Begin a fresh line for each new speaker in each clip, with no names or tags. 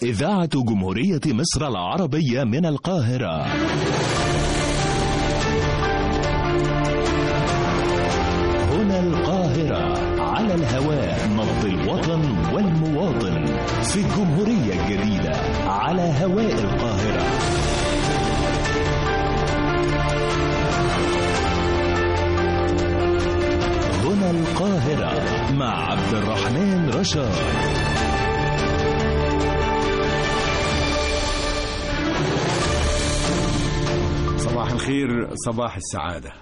إذاعة جمهورية مصر العربية من القاهرة هنا القاهرة على الهواء نبض الوطن والمواطن في الجمهورية الجديدة على هواء القاهرة هنا القاهرة مع عبد الرحمن رشاد
صباح الخير صباح السعادة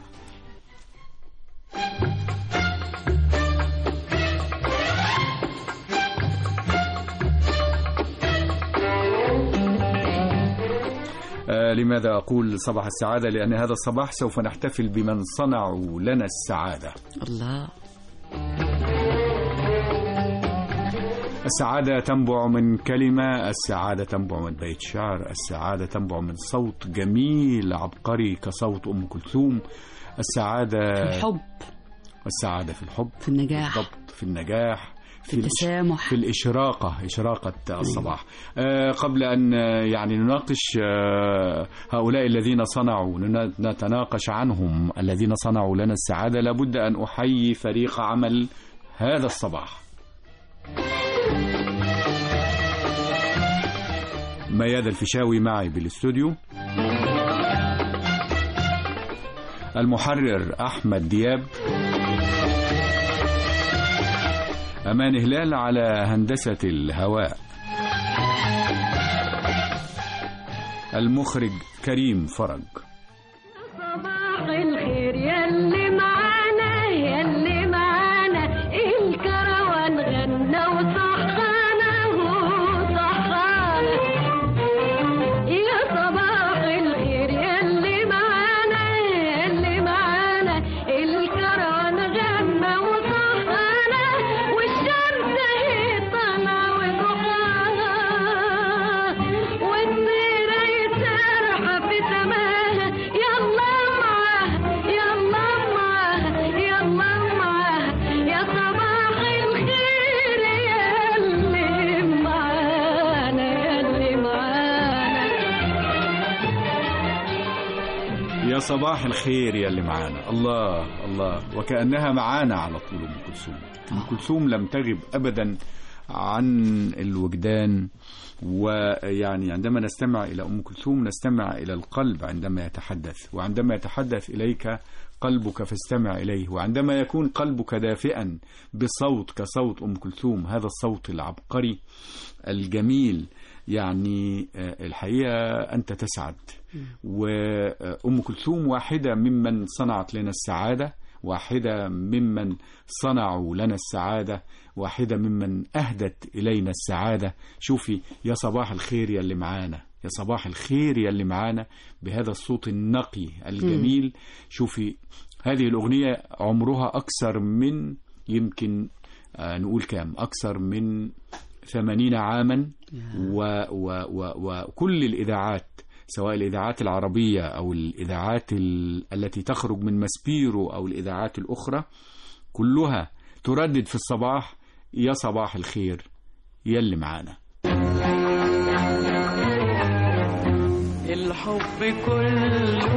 آه لماذا أقول صباح السعادة لأن هذا الصباح سوف نحتفل بمن صنعوا لنا السعادة
الله
السعادة تنبع من كلمة السعادة تنبع من بيت شعر السعادة تنبع من صوت جميل عبقري كصوت أم كلثوم السعادة
الحب
السعادة في الحب
في النجاح
بالضبط في النجاح
في التسامح
في الإشراقة إشراقة الصباح آه قبل أن آه، يعني نناقش آه هؤلاء الذين صنعوا نن- نتناقش عنهم الذين صنعوا لنا السعادة لابد أن أحيي فريق عمل هذا الصباح مياد الفيشاوي معي بالاستوديو المحرر أحمد دياب أمان هلال على هندسة الهواء المخرج كريم فرج
صباح الخير يلي معانا يلي معانا الكروان غنى وصحانا وصحانا يا صباح الخير يلي معانا يلي معانا الكروان غنى وصحانا والشمس هي طالعة وضحاها والنيرة يسرحة في سماها يلا معاها يلا معاها يلا معاها يا صباح الخير يلي معانا يلي معانا
يا صباح الخير يا اللي معانا الله الله وكأنها معانا على طول أم كلثوم أم كلثوم لم تغب أبدا عن الوجدان ويعني عندما نستمع إلى أم كلثوم نستمع إلى القلب عندما يتحدث وعندما يتحدث إليك قلبك فاستمع إليه وعندما يكون قلبك دافئا بصوت كصوت أم كلثوم هذا الصوت العبقري الجميل يعني آه، الحقيقة أنت تسعد وأم كلثوم واحدة ممن صنعت لنا السعادة واحدة ممن صنعوا لنا السعادة واحدة ممن أهدت إلينا السعادة شوفي يا صباح الخير يا اللي معانا يا صباح الخير يا اللي معانا بهذا الصوت النقي الجميل شوفي هذه الأغنية عمرها أكثر من يمكن آه، نقول كام أكثر من ثمانين عاما و و و وكل الإذاعات سواء الإذاعات العربية أو الإذاعات ال- التي تخرج من ماسبيرو أو الإذاعات الأخرى كلها تردد في الصباح يا صباح الخير يا اللي معانا
الحب كله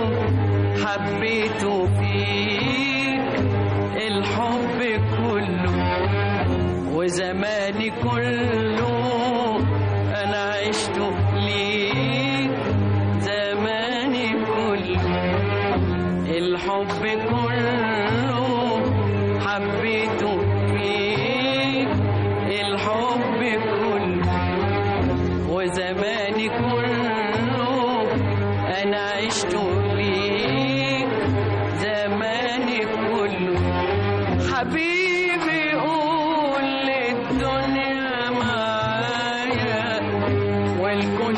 حبيته فيك الحب كله وزماني كله انا عشته ليك زماني كله الحب كله حبيته فيك الحب كله وزماني كله انا عشت ليك زماني كله حبيبي قول للدنيا معايا والكون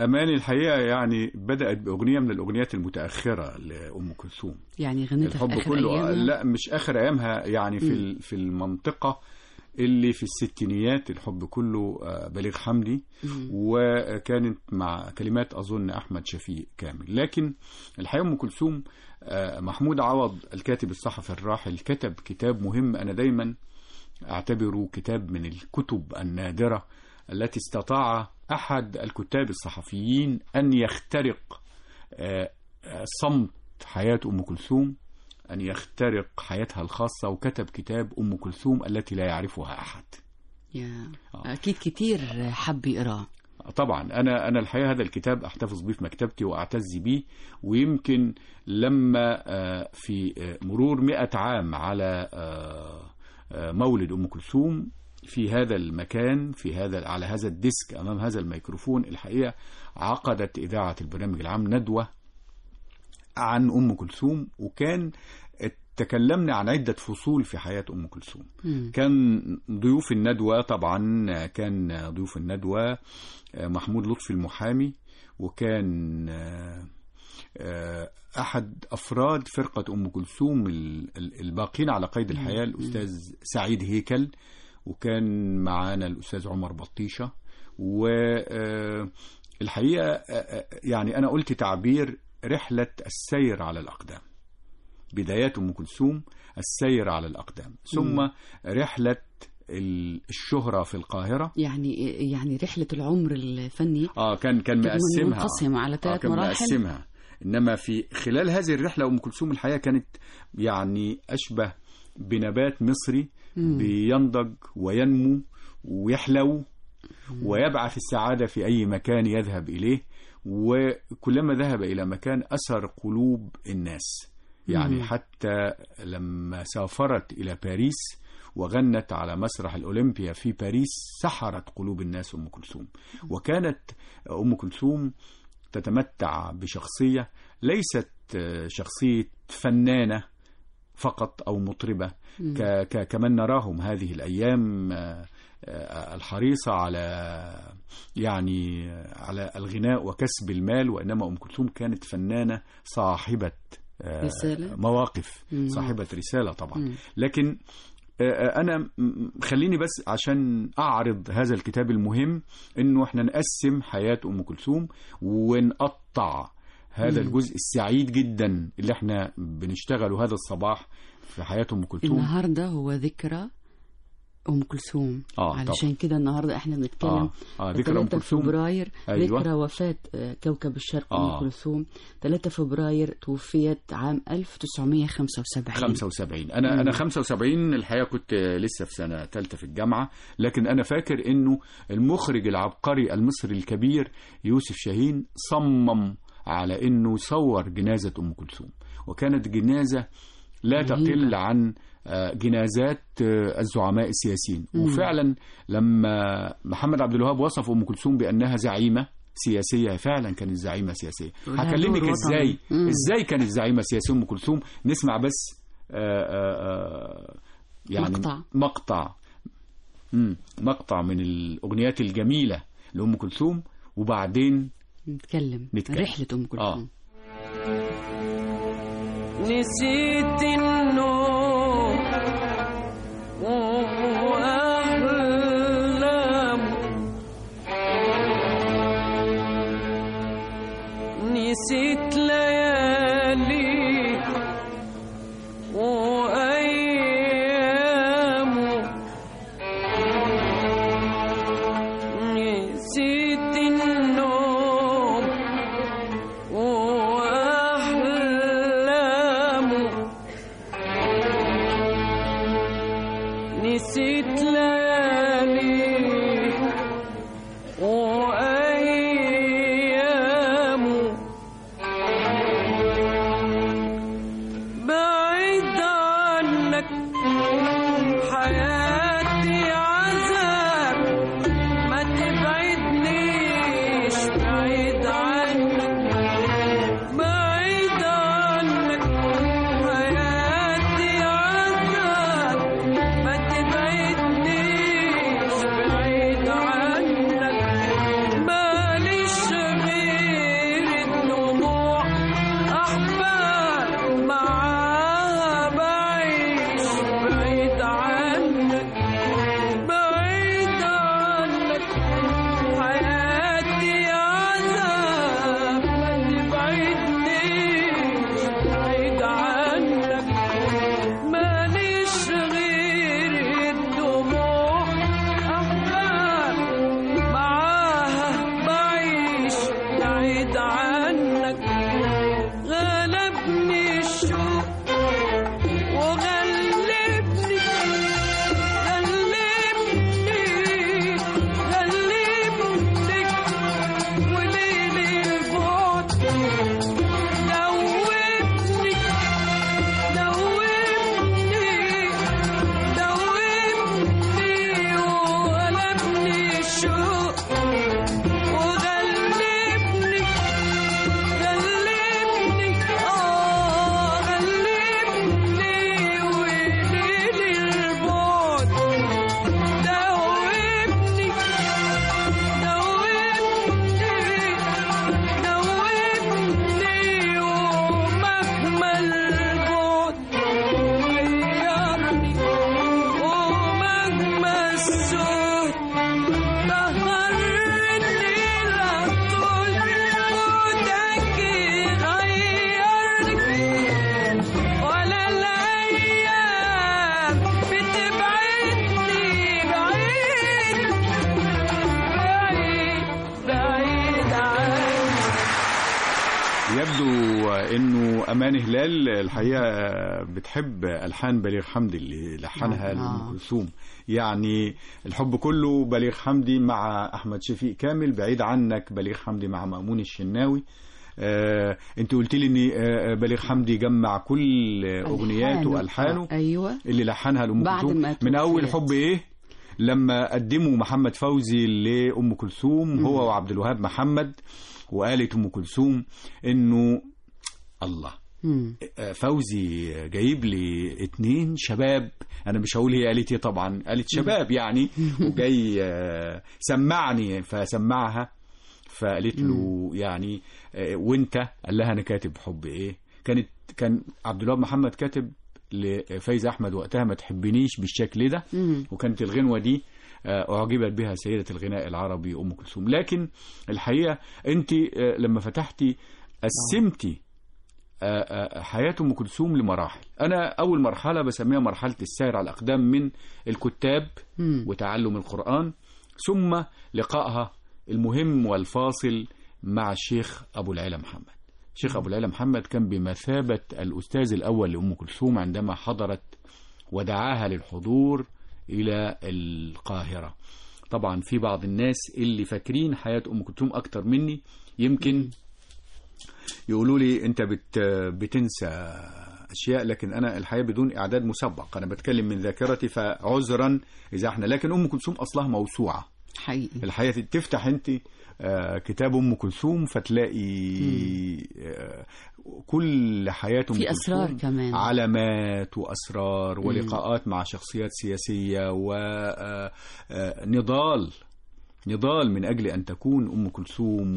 أماني الحقيقة يعني بدأت بأغنية من الأغنيات المتأخرة لأم كلثوم
يعني غنيتها في
الحب
اخر
كله
ايامها
لا مش آخر أيامها يعني في ال- في المنطقة اللي في الستينيات الحب كله آه، بليغ حمدي وكانت مع كلمات أظن أحمد شفيق كامل لكن الحقيقة أم كلثوم آه، محمود عوض الكاتب الصحفي الراحل كتب كتاب مهم أنا دايما أعتبره كتاب من الكتب النادرة التي استطاع أحد الكتاب الصحفيين أن يخترق آه، آه، صمت حياة أم كلثوم أن يخترق حياتها الخاصة وكتب كتاب أم كلثوم التي لا يعرفها أحد
يا
آه.
اكيد كتير حب يقراه
طبعا انا انا الحقيقه هذا الكتاب احتفظ به في مكتبتي واعتز به ويمكن لما آه، في آه، مرور مئة عام على آه، آه، مولد ام كلثوم في هذا المكان في هذا على هذا الديسك امام هذا الميكروفون الحقيقه عقدت اذاعه البرنامج العام ندوه عن ام كلثوم وكان تكلمنا عن عده فصول في حياه ام كلثوم
مم.
كان ضيوف الندوة طبعا كان ضيوف الندوة محمود لطفي المحامي وكان آه، آه، أحد أفراد فرقة أم كلثوم ال- ال- الباقين على قيد الحياة الأستاذ سعيد هيكل وكان معانا الأستاذ عمر بطيشة والحقيقة يعني أنا قلت تعبير رحلة السير على الأقدام بدايات أم كلثوم السير على الأقدام ثم رحلة ال- الشهرة في القاهرة
يعني يعني رحله العمر الفني
اه كان كان
كانت
مقسمها
منقسمة على
آه
ثلاث
كان
مراحل
مقسمها انما في خلال هذه الرحله ام كلثوم الحقيقه كانت يعني اشبه بنبات مصري بينضج وينمو ويحلو ويبعث السعاده في اي مكان يذهب اليه وكلما ذهب الى مكان اثر قلوب الناس يعني
مم.
حتى لما سافرت الى باريس وغنت على مسرح الأولمبيا في باريس سحرت قلوب الناس أم كلثوم وكانت أم كلثوم تتمتع بشخصية ليست شخصية فنانة فقط أو مطربة ك ك كمن نراهم هذه الأيام آه، آه، الحريصة على يعني على الغناء وكسب المال وإنما أم كلثوم كانت فنانة صاحبة آه،
رسالة؟
مواقف
مم.
صاحبة رسالة طبعا
مم.
لكن آه، انا م- خليني بس عشان اعرض هذا الكتاب المهم انه احنا نقسم حياة ام كلثوم ونقطع هذا
مم.
الجزء السعيد جدا اللي احنا بنشتغله هذا الصباح في حياة ام كلثوم
النهارده هو ذكرى ام كلثوم
آه،
علشان كده النهارده احنا بنتكلم
اه, آه ذكرى ام
3
كلثوم
فبراير
أيوة.
ذكرى وفاة آه، كوكب الشرق
آه.
أم كلثوم 3 فبراير توفيت عام 1975
75 انا انا 75 الحقيقه كنت لسه في سنه ثالثه في الجامعه لكن انا فاكر انه المخرج العبقري المصري الكبير يوسف شاهين صمم على انه يصور جنازه ام كلثوم وكانت جنازه لا
رهيبة.
تقل عن آه، جنازات آه، الزعماء السياسيين وفعلا لما محمد عبد الوهاب وصف ام كلثوم بانها زعيمه سياسيه فعلا كانت زعيمه سياسيه
ولها
هكلمك
دور
ازاي
وطني. مم.
ازاي كانت زعيمه سياسيه ام كلثوم نسمع بس آآ آآ يعني
مقطع.
مقطع مم. مقطع من الاغنيات الجميله لام كلثوم وبعدين
نتكلم
نتكلم.
رحلة أم كلثوم
نسيت النوم وأحلام نسيت ليالي وأيام نسيت النوم وأحلام نسيت ليالي وأيام
يبدو انه امان هلال الحقيقه بتحب الحان بليغ حمدي اللي لحنها
آه.
لام كلثوم يعني الحب كله بليغ حمدي مع احمد شفيق كامل بعيد عنك بليغ حمدي مع مأمون الشناوي آه، انت قلت لي ان آه، بليغ حمدي جمع كل اغنياته والحانه
آه، ايوه
اللي لحنها لأم
بعد
كلثوم
ما
من أول
توفيت.
حب إيه لما قدموا محمد فوزي لأم كلثوم هو وعبد الوهاب محمد وقالت أم كلثوم إنه الله
مم.
آه، فوزي جايب لي اتنين شباب انا مش هقول هي قالت ايه طبعا قالت شباب يعني وجاي آه، سمعني فسمعها فقالت له يعني آه، وانت قال لها انا كاتب حب ايه كانت كان عبد الوهاب محمد كاتب لفايز احمد وقتها ما تحبنيش بالشكل ده
مم.
وكانت الغنوة دي آه، أعجبت بها سيدة الغناء العربي أم كلثوم لكن الحقيقة أنت آه، لما فتحتي قسمتي آه، آه، حياة أم كلثوم لمراحل أنا أول مرحلة بسميها مرحلة السير على الأقدام من الكتاب
مم.
وتعلم القرآن ثم لقائها المهم والفاصل مع الشيخ أبو العلا محمد الشيخ أبو العلا محمد كان بمثابة الأستاذ الأول لأم كلثوم عندما حضرت ودعاها للحضور إلى القاهرة طبعا في بعض الناس اللي فاكرين حياة أم كلثوم أكتر مني يمكن يقولوا لي أنت بت بتنسى أشياء لكن أنا الحقيقة بدون إعداد مسبق أنا بتكلم من ذاكرتي فعذرا إذا احنا لكن أم كلثوم أصلها موسوعة
حقيقي
الحقيقة تفتح أنت آه، كتاب أم كلثوم فتلاقي آه، كل حياة أم
في
كلثوم
أسرار كمان.
علامات وأسرار ولقاءات مع شخصيات سياسية ونضال نضال من أجل أن تكون أم كلثوم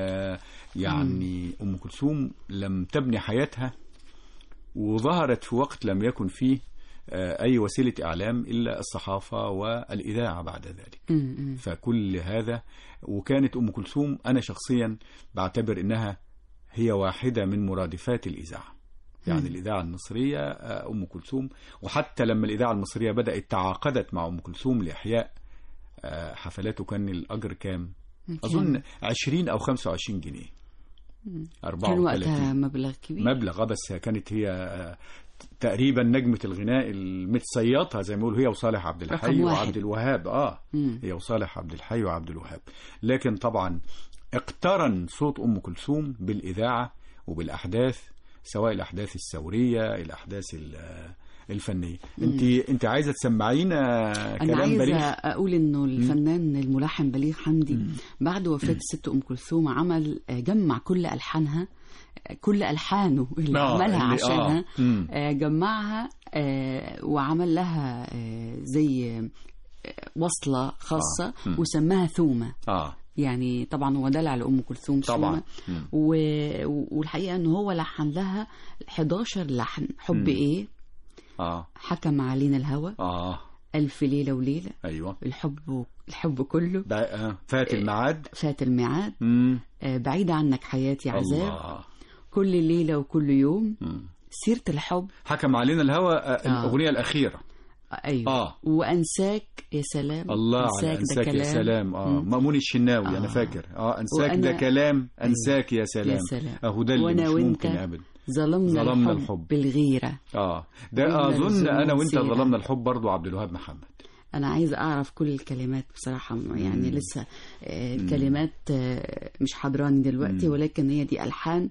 ويعني أم كلثوم لم تبني حياتها وظهرت في وقت لم يكن فيه آه، أي وسيلة إعلام إلا الصحافة والإذاعة بعد ذلك
مم. مم.
فكل هذا وكانت أم كلثوم أنا شخصيا بعتبر إنها هي واحدة من مرادفات الإذاعة يعني الإذاعة المصرية آه، أم كلثوم وحتى لما الإذاعة المصرية بدأت تعاقدت مع أم كلثوم لإحياء آه، حفلاته كان الأجر كام أظن 20 أو 25 جنيه
كان وقتها
34
مبلغ كبير
مبلغ آه، بس كانت هي آه، تقريبا نجمة الغناء المتصيطة زي ما يقولوا هي وصالح عبد الحي
رقم واحد.
وعبد الوهاب اه
مم.
هي وصالح عبد الحي وعبد الوهاب لكن طبعا اقترن صوت ام كلثوم بالاذاعه وبالاحداث سواء الاحداث الثوريه الاحداث ال- الفنيه انت انت عايزه تسمعينا
أنا
كلام
عايزة
بليغ
أقول إنه الفنان الملحن بليغ حمدي بعد وفاة الست أم كلثوم عمل آه، جمع كل ألحانها آه، كل ألحانه اللي
آه،
عملها
اللي-
عشانها
آه. مم.
آه، جمعها آه، وعمل لها آه، زي آه، وصلة خاصة
مم.
وسماها ثومة
اه
يعني طبعا هو دلع لأم كلثوم
طبعا
ثومة
مم.
و... والحقيقة إنه هو لحن لها 11 لحن حب
مم.
إيه
اه
حكم علينا الهوى
اه
ألف ليلة وليلة
ايوه
الحب الحب كله
بقى آه. فات الميعاد
فات الميعاد
مم.
آه، بعيدة عنك حياتي عذاب
الله
كل ليلة وكل يوم
مم.
سيرة الحب
حكم علينا الهوى آه. الاغنيه الاخيره
آه، أيوة
آه.
وأنساك يا سلام
الله على
أنساك ده
انساك يا
كلام.
سلام اه
مم.
مأمون الشناوي انا
آه.
فاكر اه انساك ده
وأنا-
كلام انساك يا سلام
يا سلام.
اهو ده اللي
وأنا
مش
وأنت
ممكن ابدا
ظلمنا,
ظلمنا
الحب,
الحب.
بالغيرة
اه ده
وإلا
اظن
الظلم
انا وانت
سيرة.
ظلمنا الحب برضو عبد الوهاب محمد
أنا عايزة أعرف كل الكلمات بصراحة يعني لسه آه، الكلمات آه، مش حضراني دلوقتي ولكن هي دي ألحان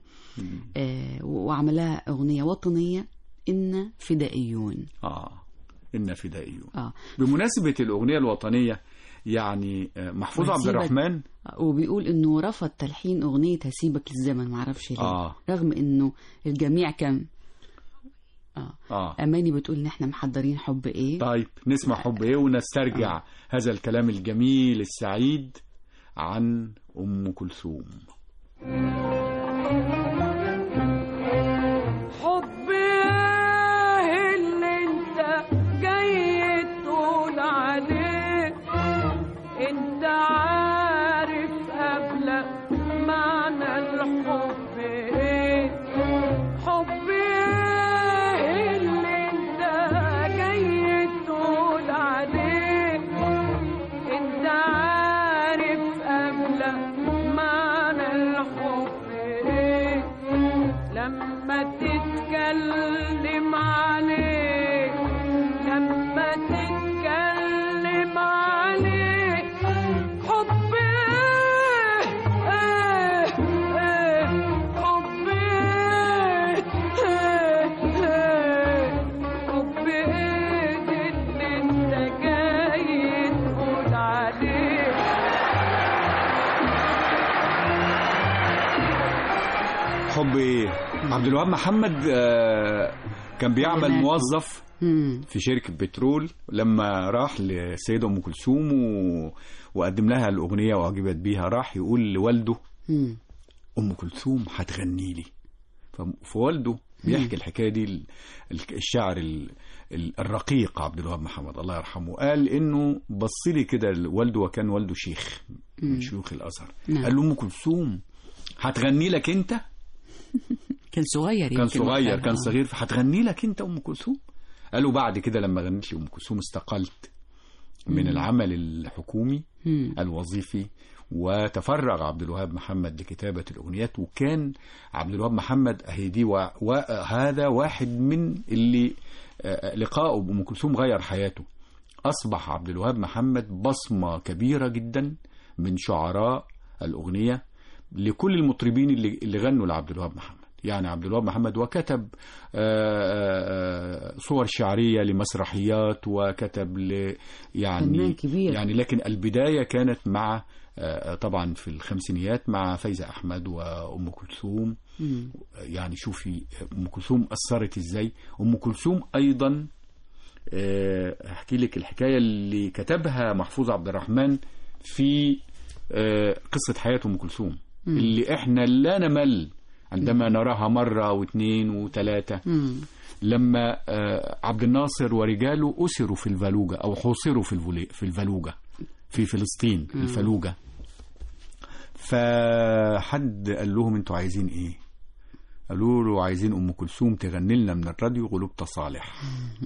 آه، وعملها أغنية وطنية إن فدائيون
اه إن فدائيون
اه
بمناسبة الأغنية الوطنية يعني آه، محفوظ عبد
وهسيبك-
الرحمن
وبيقول انه رفض تلحين اغنيه هسيبك للزمن معرفش ليه
آه.
رغم انه الجميع كان اه
اه
اماني بتقول ان احنا محضرين حب ايه
طيب نسمع حب ايه ونسترجع هذا الكلام الجميل السعيد عن أم كلثوم
حب ايه اللي انت جاي تقول عليه انت عارف قبل معنى الحب ايه حب ايه اللي انت جاي تقول عليه انت عارف قبل معنى الحب ايه لما تتكلم عليه لما تتكلم عليه حب ايه ايه ايه حب ايه ايه ايه حب ايه اللي انت جاي تقول عليه
حب ايه عبد الوهاب محمد آه، كان بيعمل
كلمات.
موظف
مم.
في شركة بترول لما راح للسيدة أم كلثوم و... وقدم لها الأغنية وأعجبت بيها راح يقول لوالده
مم.
أم كلثوم هتغني لي ف- فوالده بيحكي الحكاية دي ال- ال- الشاعر ال- ال- الرقيق عبد الوهاب محمد الله يرحمه قال إنه بص لي كده والده وكان والده شيخ من شيوخ الأزهر
نعم.
قال له أم كلثوم هتغني لك أنت
كان صغير
كان
يمكن
صغير
وقتها.
كان صغير فهتغني لك انت ام كلثوم قالوا بعد كده لما غنيت لي ام كلثوم استقلت من العمل الحكومي
مم.
الوظيفي وتفرغ عبد الوهاب محمد لكتابة الأغنيات وكان عبد الوهاب محمد أهي دي و- وهذا واحد من اللي آه، لقائه بأم كلثوم غير حياته أصبح عبد الوهاب محمد بصمة كبيرة جدا من شعراء الأغنية لكل المطربين اللي, اللي غنوا لعبد الوهاب محمد يعني عبد الوهاب محمد وكتب آه، آه، صور شعرية لمسرحيات وكتب ل يعني
فنان كبير.
يعني لكن البداية كانت مع آه، طبعا في الخمسينيات مع فايزة أحمد وأم كلثوم
مم.
يعني شوفي أم كلثوم أثرت إزاي أم كلثوم أيضا آه، أحكي لك الحكاية اللي كتبها محفوظ عبد الرحمن في آه، قصة حياة أم كلثوم اللي إحنا لا نمل عندما نراها مرة واثنين وثلاثة
مم.
لما آه، عبد الناصر ورجاله أسروا في الفالوجة أو حوصروا في الفولي- في الفالوجة في فلسطين الفالوجة فحد قال لهم انتوا عايزين ايه قالوا له عايزين ام كلثوم تغني لنا من الراديو غلوبة صالح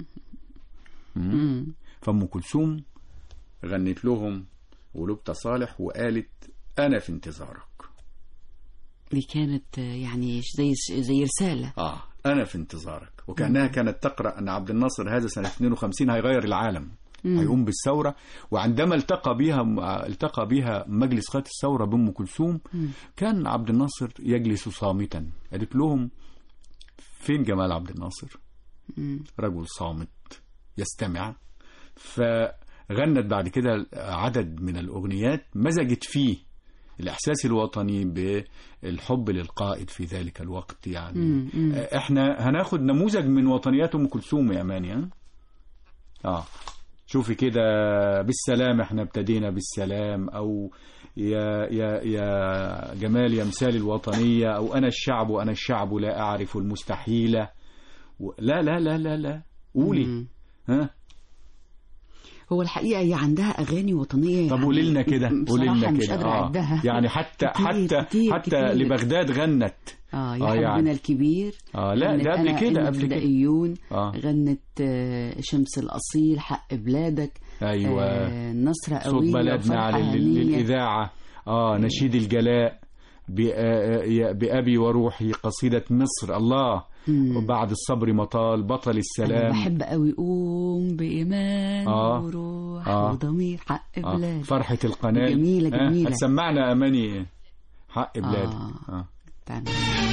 مم.
فام كلثوم غنت لهم غلوبة صالح وقالت انا في انتظارك
دي كانت آه، يعني زي زي رسالة
اه انا في انتظارك وكانها كانت تقرا ان عبد الناصر هذا سنه 52 هيغير العالم هيقوم بالثوره وعندما التقى بها التقى بها مجلس قاده الثوره بام كلثوم كان عبد الناصر يجلس صامتا قالت لهم فين جمال عبد الناصر
مم.
رجل صامت يستمع فغنت بعد كده عدد من الأغنيات مزجت فيه الإحساس الوطني بالحب للقائد في ذلك الوقت يعني
مم. مم.
احنا هناخد نموذج من وطنيات أم كلثوم يا أماني ها؟ اه شوفي كده بالسلام احنا ابتدينا بالسلام او يا يا يا جمال يا مثال الوطنية او انا الشعب وانا الشعب لا اعرف المستحيل و... لا لا لا لا لا قولي
مم.
ها
هو الحقيقة هي عندها أغاني وطنية
طب
يعني
قولي لنا كده قولي
بصراحة
لنا
مش
كده
قادرة أعدها
يعني حتى
كتير
حتى
كتير
حتى
كتير.
لبغداد غنت
اه يا
آه،
حبنا
يعني.
الكبير
اه لا
غنت
ده قبل
أنا
كده قبل كده
الفدائيون
اه
غنت آه، شمس الأصيل حق بلادك
ايوه
آه، نصرة
صوت
قوية
بلدنا
وفرحة
على ال-
هنية.
للإذاعة آه نشيد الجلاء ب- آه، يا- بأبي وروحي قصيدة مصر الله
مم.
وبعد الصبر مطال بطل
أنا
السلام
بحب قوي قوم بإيمان
آه.
وروح
آه.
وضمير حق
آه
بلاد
فرحة القناة
جميلة، جميلة.
هتسمعنا أماني حق بلاد
آه.
آه.
تعالى.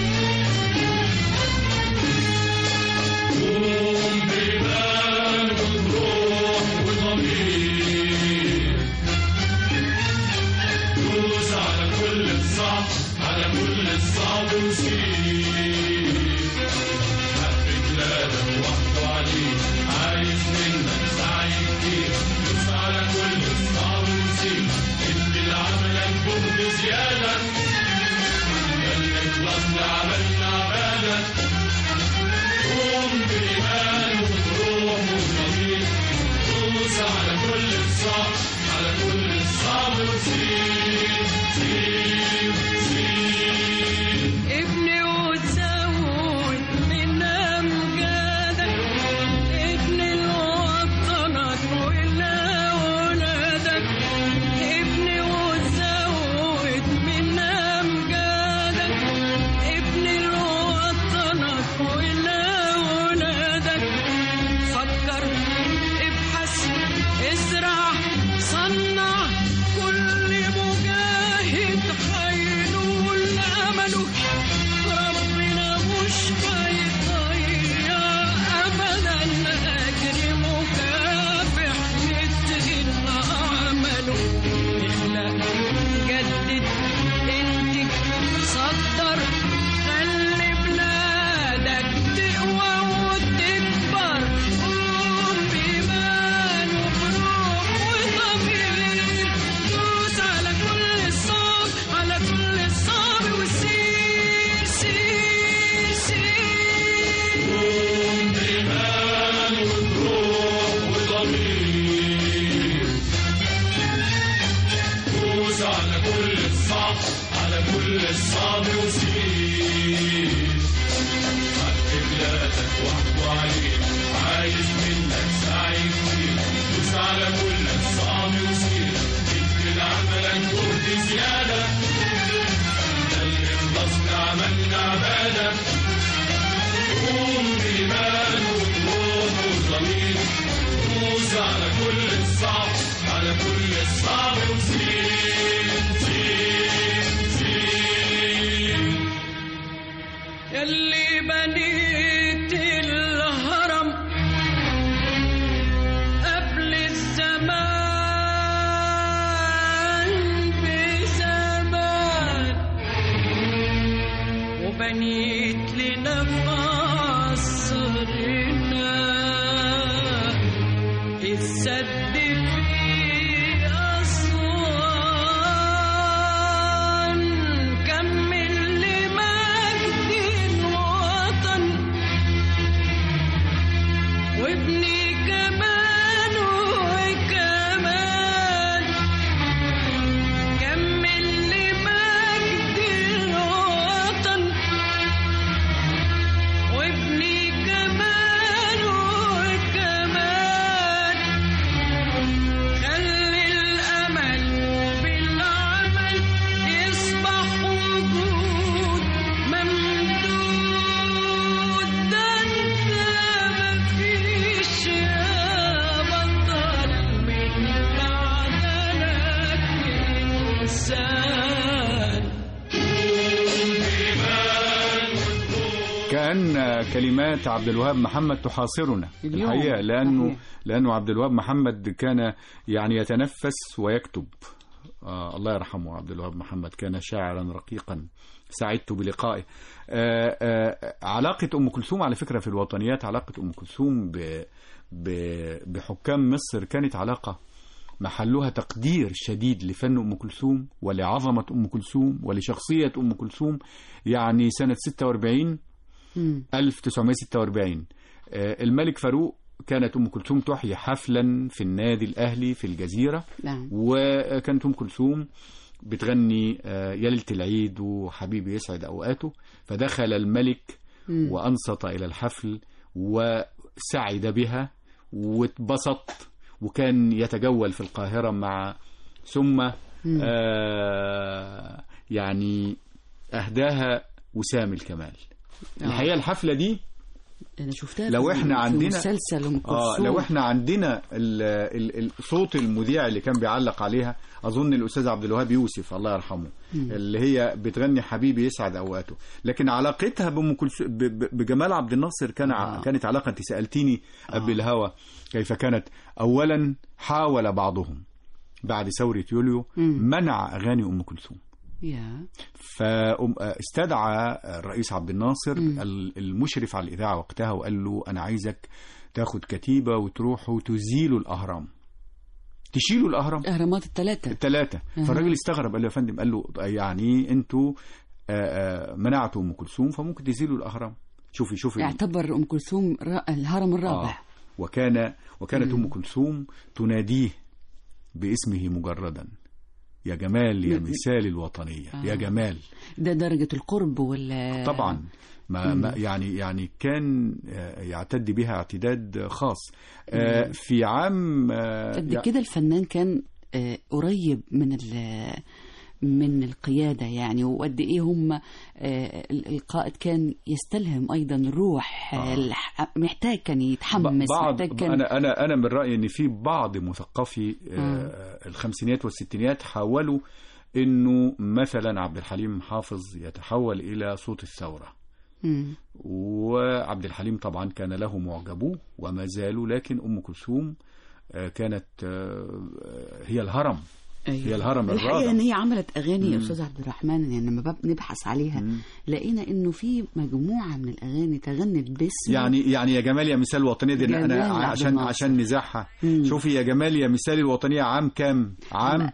ابني وتزود من أمجادك ابني لوطنك ولأولادك ابني وتزود من أمجادك ابني لوطنك بماله اخلق جدد انتج صدر خلي بلادك تقوى وتكبر قوم بإيمان وبروح وضمير دوس على كل الصعب على كل الصعب وسير سير سير قوم بإيمان وبروح وضمير دوس على كل الصعب على كل الصعب وسير حق بلادك واحكوا عليك عايز منك سعي كتير دوس على كل الصعب وسير اكتب عملك جهد زيادة ده اللي خلصنا عملنا عبادة قوم بإيمان وبروح وضمير دوس على كل الصعب على كل الصعب وسير سير سير يلي بنيت الهرم قبل الزمان بزمان وبنيت لنا قصرنا السد في أسوان كمل لمجد الوطن وابني كمان وكمان كمل لمجد الوطن وابني كمان وكمان خلي الأمل بالعمل يصبح وجود ممدود ده انت مفيش يا بطل من معدنك إنسان
كأن كلمات عبد الوهاب محمد تحاصرنا
اليوم.
الحقيقة لأنه
صحيح.
لأنه عبد الوهاب محمد كان يعني يتنفس ويكتب آه الله يرحمه عبد الوهاب محمد كان شاعرا رقيقا سعدت بلقائه آه آه علاقة أم كلثوم على فكرة في الوطنيات علاقة أم كلثوم ب ب بحكام مصر كانت علاقة محلها تقدير شديد لفن أم كلثوم ولعظمة أم كلثوم ولشخصية أم كلثوم يعني سنة 46
مم.
1946 آه، الملك فاروق كانت ام كلثوم تحيي حفلا في النادي الاهلي في الجزيره
نعم
وكانت ام كلثوم بتغني آه، يا ليله العيد وحبيبي يسعد اوقاته فدخل الملك
مم.
وانصت الى الحفل وسعد بها واتبسط وكان يتجول في القاهره مع ثم آه يعني اهداها وسام الكمال
آه.
الحقيقه الحفله دي
انا شفتها
لو
في-
إحنا
في
عندنا-
مسلسل ام
اه
كلثوم
لو احنا عندنا ال ال ال صوت المذيع اللي كان بيعلق عليها اظن الاستاذ عبد الوهاب يوسف الله يرحمه اللي هي بتغني حبيبي يسعد اوقاته لكن علاقتها بام كلثوم ب- ب- بجمال عبد الناصر كان ع-
آه.
كانت علاقه انت سالتيني قبل الهوى كيف كانت اولا حاول بعضهم بعد ثوره يوليو
مم.
منع اغاني ام كلثوم
يا
فاستدعى الرئيس عبد الناصر
مم.
ال- المشرف على الإذاعة وقتها وقال له أنا عايزك تاخد كتيبة وتروحوا تزيلوا الأهرام تشيلوا الأهرام
الاهرامات الثلاثه
الثلاثة
أها.
فالراجل استغرب قال له يا فندم قال له يعني انتوا آه، آه، منعتوا أم كلثوم فممكن تزيلوا الأهرام شوفي شوفي
اعتبر ام كلثوم را- الهرم الرابع
آه. وكان وكانت
مم.
أم كلثوم تناديه باسمه مجردا يا جمال يا
م-
مثال الوطنية يا
آه.
جمال
ده درجه القرب ولا
طبعا ما,
مم.
ما يعني يعني كان آه، يعتد بها اعتداد خاص آه، في عام آه،
قد
يع-
كده الفنان كان آه، قريب من ال- من القيادة يعني وقد إيه هم آه، القائد كان يستلهم أيضا الروح
آه.
الح- محتاج كان يتحمس
بعض
محتاج كان
انا انا انا من رايي ان في بعض مثقفي آه، الخمسينات والستينات حاولوا انه مثلا عبد الحليم حافظ يتحول الى صوت الثوره
مم.
وعبد الحليم طبعا كان له معجبوه وما زالوا لكن ام كلثوم آه، كانت آه، هي الهرم
أيوة.
هي الهرم
الحقيقه
الرابع
ان هي عملت اغاني يا
مم.
استاذ عبد الرحمن يعني لما بب- نبحث عليها
مم.
لقينا انه في مجموعه من الاغاني تغنت باسم
يعني يعني يا جمال يا مثال الوطنيه دي
جمال
انا
عبد
عشان
الناصر.
عشان نزاحها
مم.
شوفي يا جمال يا مثال الوطنيه عام كام عام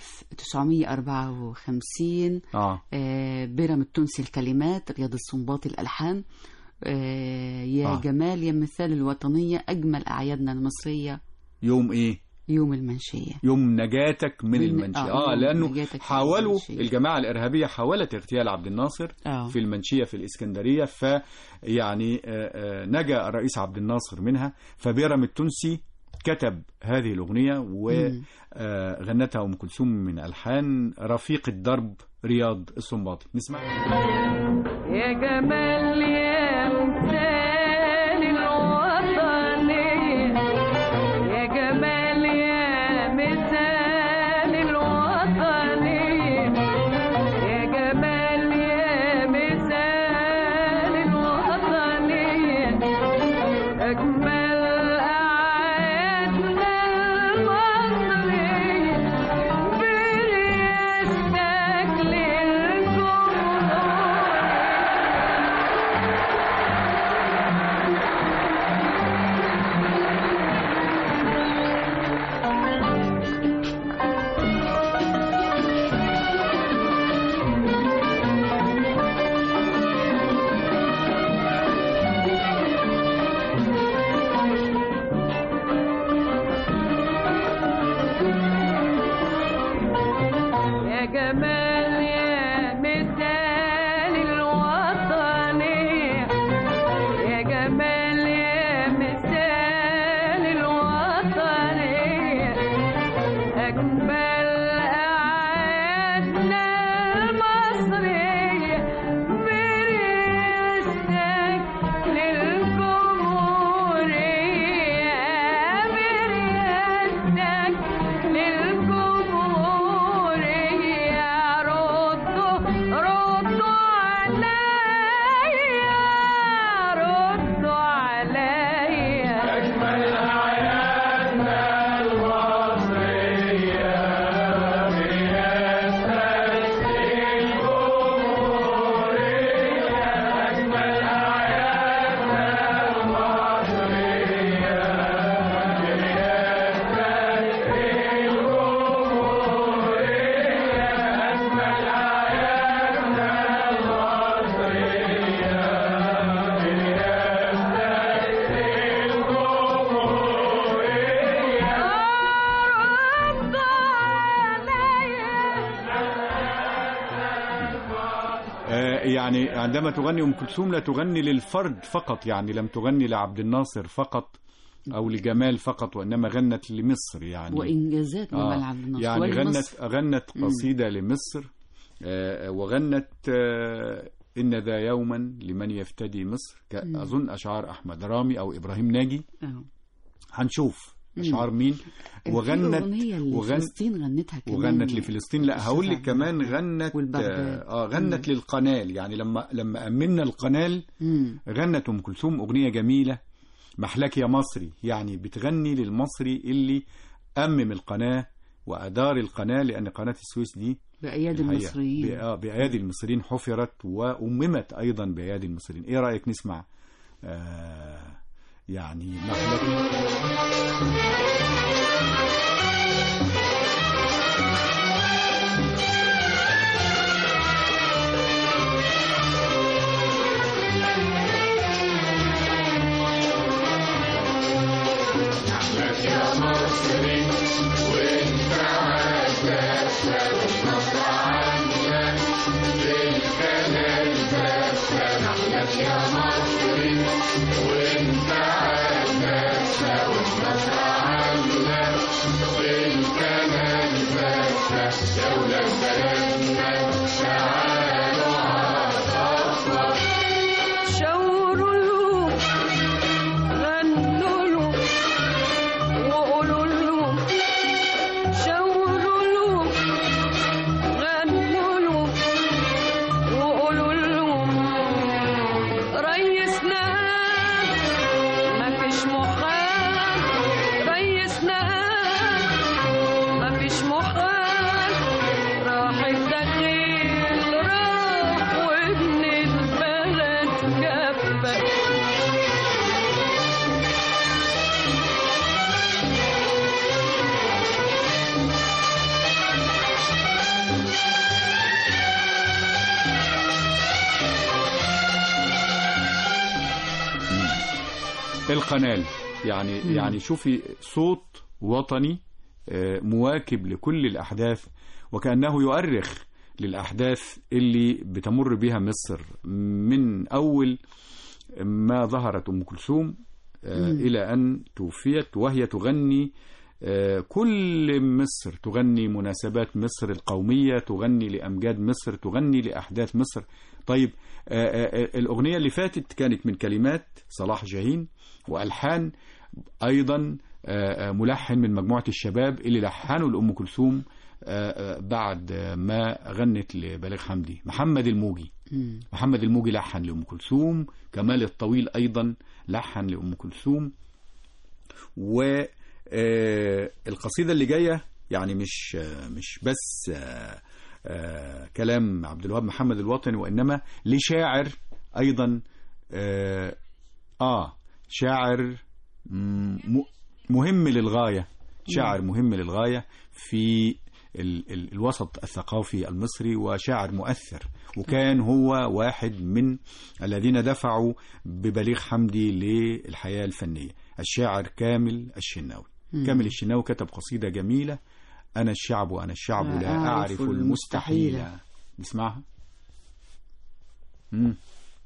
1954
اه
آه، بيرم التونسي الكلمات رياض السنباطي الالحان آه، يا
آه.
جمال يا مثال الوطنيه اجمل اعيادنا المصريه
يوم ايه
يوم المنشيه
يوم نجاتك من
من-
المنشية
آه،
اه
يوم
لانه
نجاتك من
حاولوا
المنشية.
الجماعه الارهابيه حاولت اغتيال عبد الناصر
آه.
في المنشيه في الاسكندريه فيعني آه، آه، نجا الرئيس عبد الناصر منها فبيرم التونسي كتب هذه الاغنيه وغنتها ام كلثوم من الحان رفيق الدرب رياض السنباطي نسمع
يا جمال يا مثال الوطنية يا جمال يا مثال الوطنية يا جمال يا مثال الوطنية أجمل أعيادنا المصرية برياستك للجمهور يا جمال يا مثال الوطنية يا جمال يا مثال الوطنية أجمل أعيادنا المصرية بريستك للجمهورية بريستك للجمهورية ردوا ردوا عليا ردوا عليا ردوا عليا
آه، يعني عندما تغني ام كلثوم لا تغني للفرد فقط يعني لم تغني لعبد الناصر فقط او لجمال فقط وانما غنت لمصر يعني
وانجازات
آه،
جمال عبد الناصر
يعني غنت
ولمصر.
غنت قصيده لمصر آه، وغنت آه، ان ذا يوما لمن يفتدي مصر ك- اظن اشعار احمد رامي او ابراهيم ناجي
آه.
هنشوف اشعار مين
في
وغنت
أغنية اللي
وغن
فلسطين غنتها كمان
وغنت لفلسطين لا
أستاذ
هقول لك
عبد
كمان
الرحمن.
غنت
والبغداد.
اه غنت للقنال يعني لما لما امنا القنال
مم.
غنت ام كلثوم اغنيه جميله محلك يا مصري يعني بتغني للمصري اللي امم القناه وادار القناه لان قناه السويس دي
بأيادي
الحقيقة
المصريين
ب- آه، بايادي المصريين حفرت واممت ايضا بايادي المصريين ايه رايك نسمع آه يعني محلك
شاوروا له غنوا له وقولوا له شاوروا له غنوا له وقولوا له ريسنا ما فيش محال ريسنا
القنال يعني
مم.
يعني شوفي صوت وطني آه، مواكب لكل الأحداث وكأنه يؤرخ للأحداث اللي بتمر بها مصر من أول ما ظهرت أم كلثوم آه،
مم.
إلى أن توفيت وهي تغني آه، كل مصر تغني مناسبات مصر القومية تغني لأمجاد مصر تغني لأحداث مصر طيب آه، آه، الأغنية اللي فاتت كانت من كلمات صلاح جاهين وألحان أيضا آه، آه، ملحن من مجموعة الشباب اللي لحنوا لأم كلثوم آه، آه، بعد آه، ما غنت لبليغ حمدي محمد الموجي
مم.
محمد الموجي لحن لأم كلثوم كمال الطويل أيضا لحن لأم كلثوم والقصيدة اللي جاية يعني مش آه، مش بس آه، آه، كلام عبد الوهاب محمد الوطني وإنما لشاعر أيضا آه, آه شاعر مم، م- مهم للغاية شاعر مهم للغاية في ال ال الوسط الثقافي المصري وشاعر مؤثر وكان هو واحد من الذين دفعوا ببليغ حمدي للحياة الفنية الشاعر كامل الشناوي
مم.
كامل الشناوي كتب قصيدة جميلة أنا الشعب وأنا الشعب لا أعرف المستحيل نسمعها مم.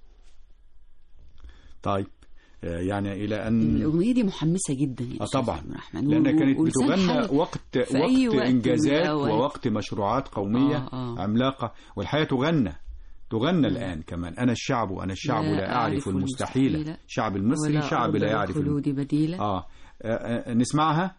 طيب آه، يعني إلى أن
الأغنية دي محمسة جدا يا
آه
أستاذ
طبعا
عبد الرحمن
لأنها
و-
كانت
ولسان
بتغنى
حالك
وقت
في أي
وقت
وقت من
إنجازات
الأوقات.
ووقت مشروعات قومية
آه، آه.
عملاقة والحياة تغنى تغنى الآن كمان أنا الشعب وأنا الشعب
لا
لا أعرف
أعرف
المستحيل
المستحيل.
شعب المصري
ولا
شعب
أرض
لا يعرف الم-
الخلود بديلة
آه آه، آه، نسمعها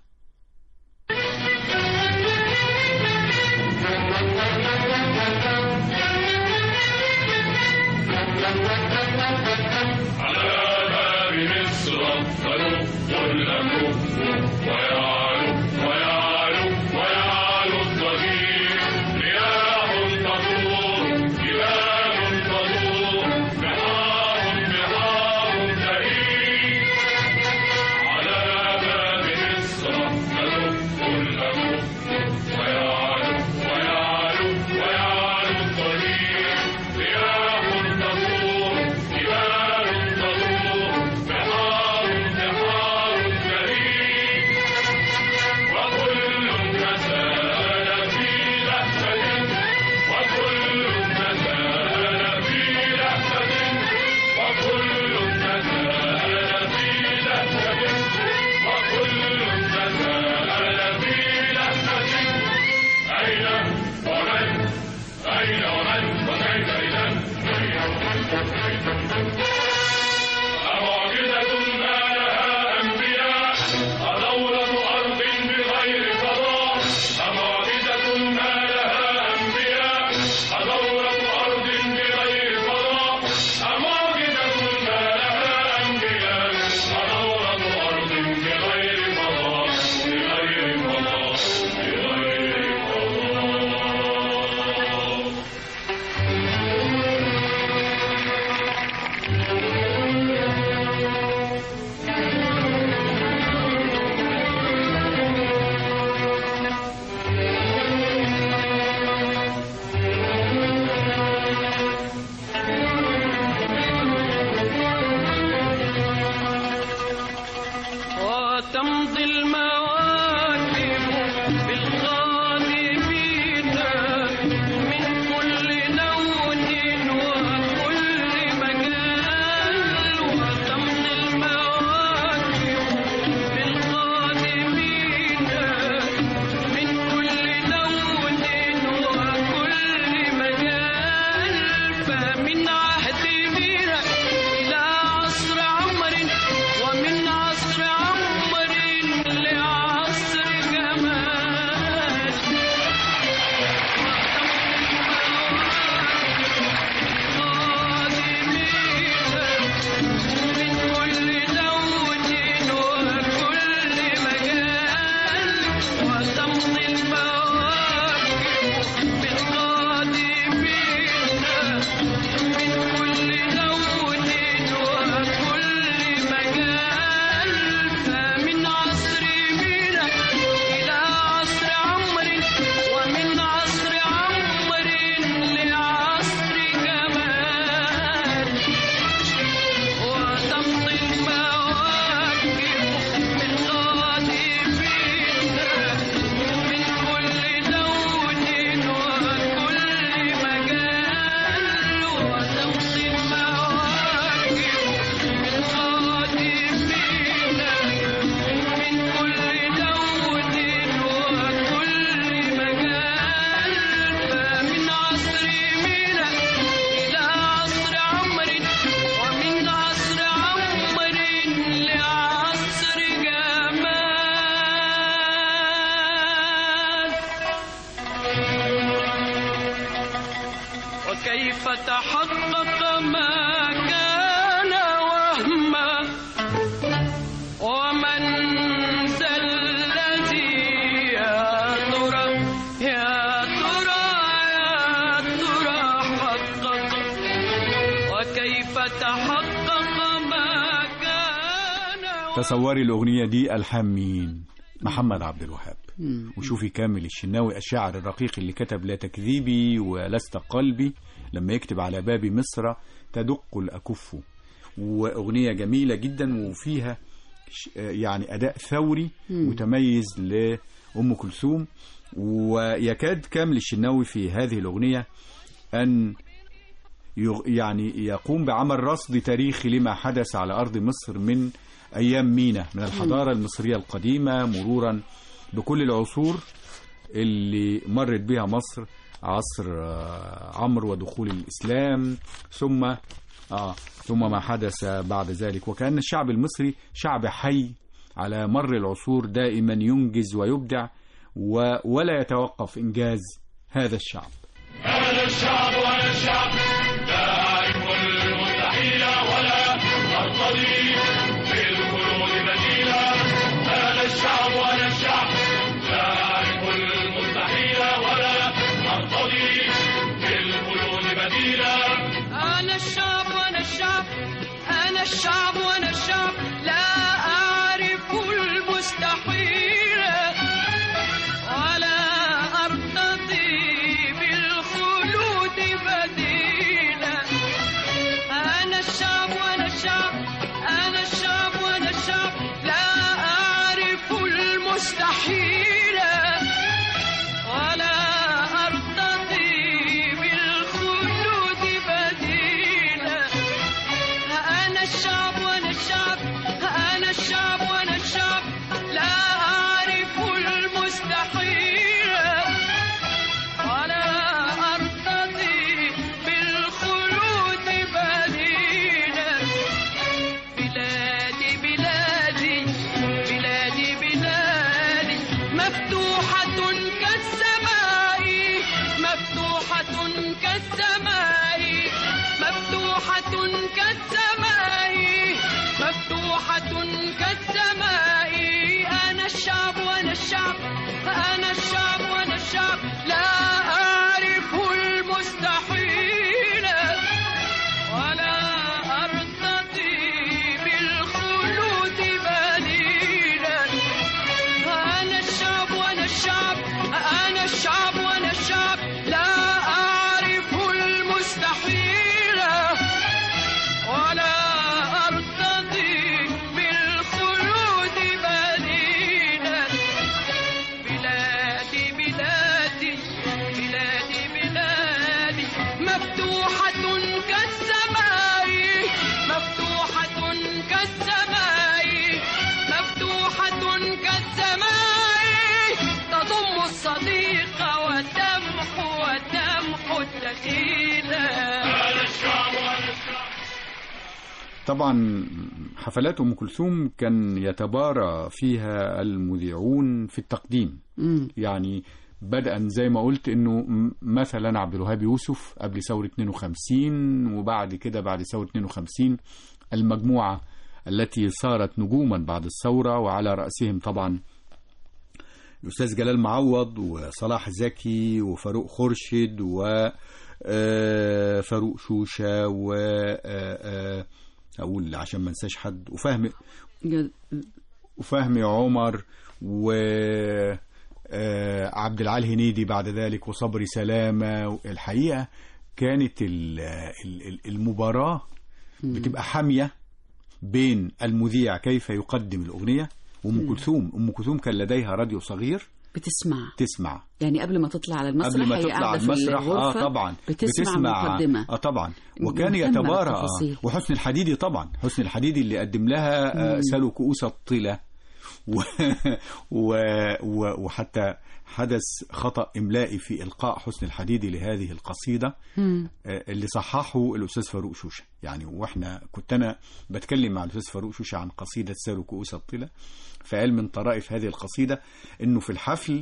وكيف تحقق ما كان وهما ومن ذا الذي يا ترى يا ترى يا ترى حقق وكيف تحقق ما كان
تصوري الأغنية دي ألحان مين محمد عبد الوهاب
مم.
وشوفي كامل الشناوي الشاعر الرقيق اللي كتب لا تكذيبي ولست قلبي لما يكتب على باب مصر تدق الأكف وأغنية جميلة جدا وفيها ش- يعني أداء ثوري متميز لأم كلثوم ويكاد كامل الشناوي في هذه الأغنية أن يغ- يعني يقوم بعمل رصد تاريخي لما حدث على أرض مصر من أيام مينا من الحضارة المصرية القديمة مرورا بكل العصور اللي مرت بها مصر عصر آه، عمرو ودخول الإسلام ثم آه ثم ما حدث بعد ذلك وكأن الشعب المصري شعب حي على مر العصور دائما ينجز ويبدع و ولا يتوقف إنجاز هذا الشعب
أنا الشعب وأنا الشعب أنا الشعب وأنا الشعب لا أعرف المستحيل ولا أرتضي بالخلود بديلا أنا الشعب وأنا الشعب أنا الشعب وأنا الشعب لا أعرف المستحيل ولا أرتضي بالخلود بديلا أنا الشعب وأنا الشعب أنا الشعب وأنا الشعب لا أعرف المستحيل ولا أرتضي بالخلود بديلا بلادي بلادي بلادي بلادي مفتوحة كالسماء مفتوحة كالسماء مفتوحة كالسماء مفتوحة كالسماء أنا الشعب وأنا الشعب أنا الشعب وأنا الشعب لا أعرف المستحيل ولا أرتضي بالخلود بديلا أنا الشعب وأنا الشعب أنا الشعب وأنا الشعب لا أعرف المستحيل ولا أرتضي بالخلود بديلا بلادي بلادي بلادي بلادي مفتوحة كالسماء مفتوحة كالسماء مفتوحة كالسماء تضم الصديق وتمحو وتمحو الدخيلة
طبعا حفلات ام كلثوم كان يتبارى فيها المذيعون في التقديم
مم.
يعني بدءا زي ما قلت انه م- مثلا عبد الوهاب يوسف قبل ثوره 52 وبعد كده بعد ثوره 52 المجموعه التي صارت نجوما بعد الثوره وعلى راسهم طبعا الاستاذ جلال معوض وصلاح زكي وفاروق خورشيد و آه، فاروق شوشه و آه، آه، اقول عشان ما انساش حد وفهمي
جد-
وفهمي عمر و آه، عبد العال هنيدي بعد ذلك وصبري سلامة الحقيقة كانت ال- ال- ال- المباراة بتبقى حامية بين المذيع كيف يقدم الأغنية وأم كلثوم أم كلثوم كان لديها راديو صغير
بتسمع
تسمع
يعني قبل ما تطلع على المسرح
قبل ما
هي
تطلع
قاعدة
على
في
المسرح اه
الغرفة
طبعا
بتسمع, مقدمة
اه طبعا وكان
مهتمة
يتبارى آه
بالتفاصيل.
وحسن الحديدي طبعا حسن الحديدي اللي قدم لها آه سلوا كؤوس الطلة و و و وحتى حدث خطأ إملائي في إلقاء حسن الحديدي لهذه القصيدة
مم.
آه، اللي صححه الأستاذ فاروق شوشة يعني وإحنا كنت أنا بتكلم مع الأستاذ فاروق شوشة عن قصيدة سالوا كؤوس الطلة فقال من طرائف هذه القصيدة إنه في الحفل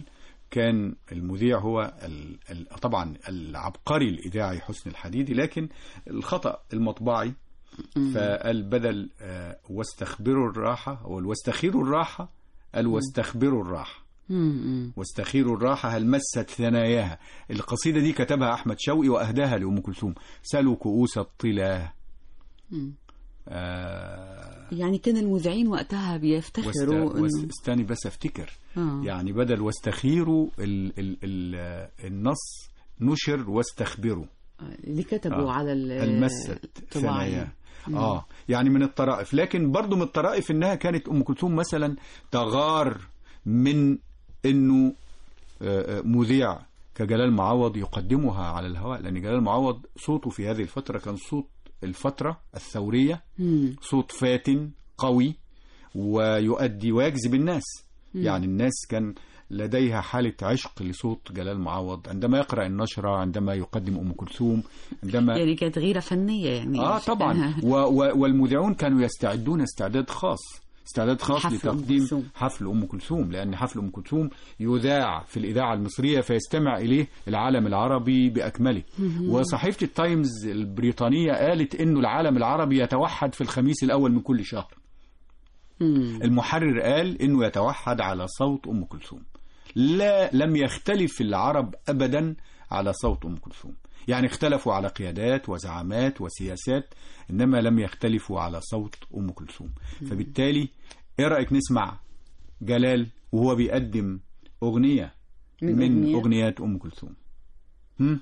كان المذيع هو ال... ال... طبعا العبقري الإذاعي حسن الحديدي لكن الخطأ المطبعي فقال بدل آه، واستخبروا الراحة أو واستخيروا الراحة قال واستخبروا الراحة
مم.
واستخيروا الراحة هل مست ثناياها القصيدة دي كتبها أحمد شوقي وأهداها لأم كلثوم سلوا كؤوس الطلاه
مم.
آه
يعني كان المذيعين وقتها
واست...
بيفتخروا
واست...
انه
استني بس افتكر
آه.
يعني بدل واستخيروا ال... ال... ال... النص نشر واستخبروا
اللي كتبوا
آه.
على ال-
هل مست
الطباعية.
ثناياها اه يعني من الطرائف لكن برضو من الطرائف انها كانت ام كلثوم مثلا تغار من انه آه، آه، مذيع كجلال معوض يقدمها على الهواء لان جلال معوض صوته في هذه الفتره كان صوت الفتره الثوريه
مم.
صوت فاتن قوي ويؤدي ويجذب الناس يعني الناس كان لديها حالة عشق لصوت جلال معوض عندما يقرأ النشرة عندما يقدم أم كلثوم عندما
يعني كانت غيرة فنية يعني
آه طبعا و و والمذيعون كانوا يستعدون استعداد خاص استعداد خاص
لحفل أم
لتقديم
كلثوم.
حفل أم كلثوم لأن حفل أم كلثوم يذاع في الإذاعة المصرية فيستمع إليه العالم العربي بأكمله وصحيفة التايمز البريطانية قالت إنه العالم العربي يتوحد في الخميس الأول من كل شهر
مم.
المحرر قال انه يتوحد على صوت ام كلثوم لا لم يختلف العرب ابدا على صوت ام كلثوم يعني اختلفوا على قيادات وزعامات وسياسات انما لم يختلفوا على صوت ام كلثوم فبالتالي ايه رايك نسمع جلال وهو بيقدم اغنيه
من
من, من
أغنية؟
اغنيات ام كلثوم هم؟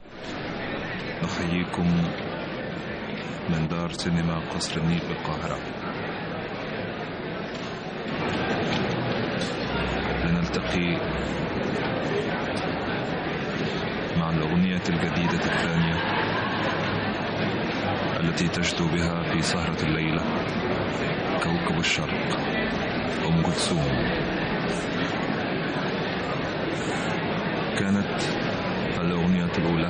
نحييكم من دار سينما قصر النيل بالقاهرة لنلتقي مع الأغنية الجديدة الثانية التي تجدو بها في سهرة الليلة كوكب الشرق أم كلثوم كانت الأغنية الأولى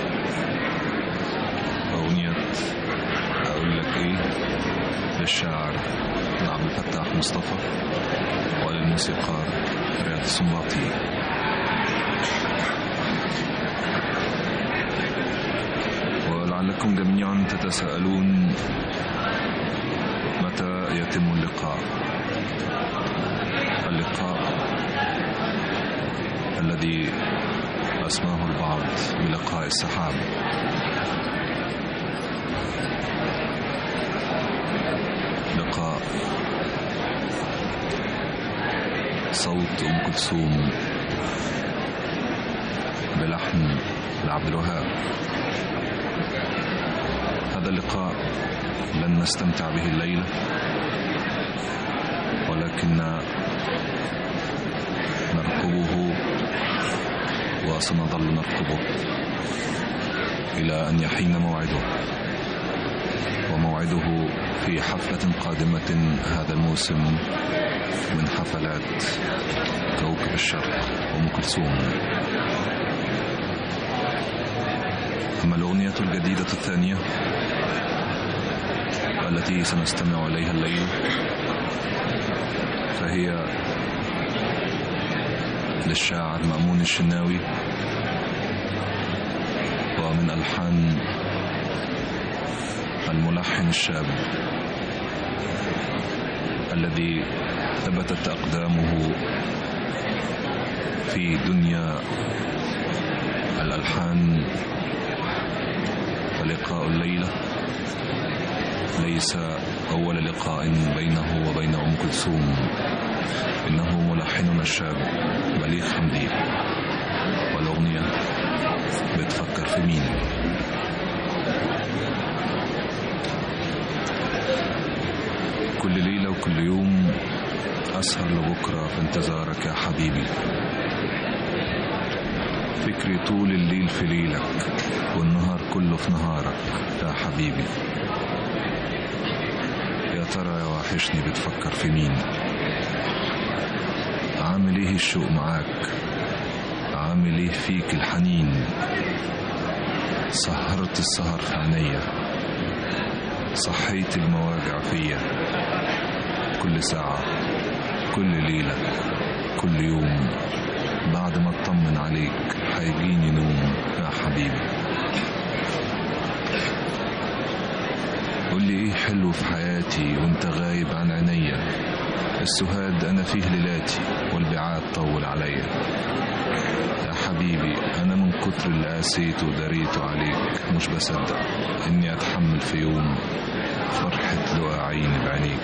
أغنية أقول لك إيه للشاعر عبد الفتاح مصطفى وللموسيقار رياض السنباطي ولعلكم جميعا تتساءلون متى يتم اللقاء اللقاء الذي أسماه البعض بلقاء السحاب لقاء صوت أم كلثوم بلحن لعبد الوهاب هذا اللقاء لن نستمتع به الليلة ولكن نرقبه وسنظل نرقبه إلى أن يحين موعده وموعده في حفلة قادمة هذا الموسم من حفلات كوكب الشرق أم كلثوم أما الأغنية الجديدة الثانية التي سنستمع إليها الليلة فهي للشاعر مأمون الشناوي ومن ألحان الملحن الشاب الذي ثبتت أقدامه في دنيا الألحان فلقاء الليلة ليس أول لقاء بينه وبين أم كلثوم إنه ملحننا الشاب بليغ حمدي والأغنية بتفكر في مين كل ليلة وكل يوم أسهر لبكرة في انتظارك يا حبيبي فكري طول الليل في ليلك والنهار كله في نهارك يا حبيبي يا ترى يا وحشني بتفكر في مين عامل ايه الشوق معاك عامل ايه فيك الحنين سهرت السهر في عينيا صحيت المواجع فيا كل ساعة كل ليلة كل يوم بعد ما اطمن عليك هيجيني نوم يا حبيبي قول لي ايه حلو في حياتي وانت غايب عن عينيا السهاد انا فيه ليلاتي والبعاد طول عليا يا حبيبي انا من كتر اللي قاسيته وداريته عليك مش بصدق اني اتحمل في يوم فرحة لقى عيني بعينيك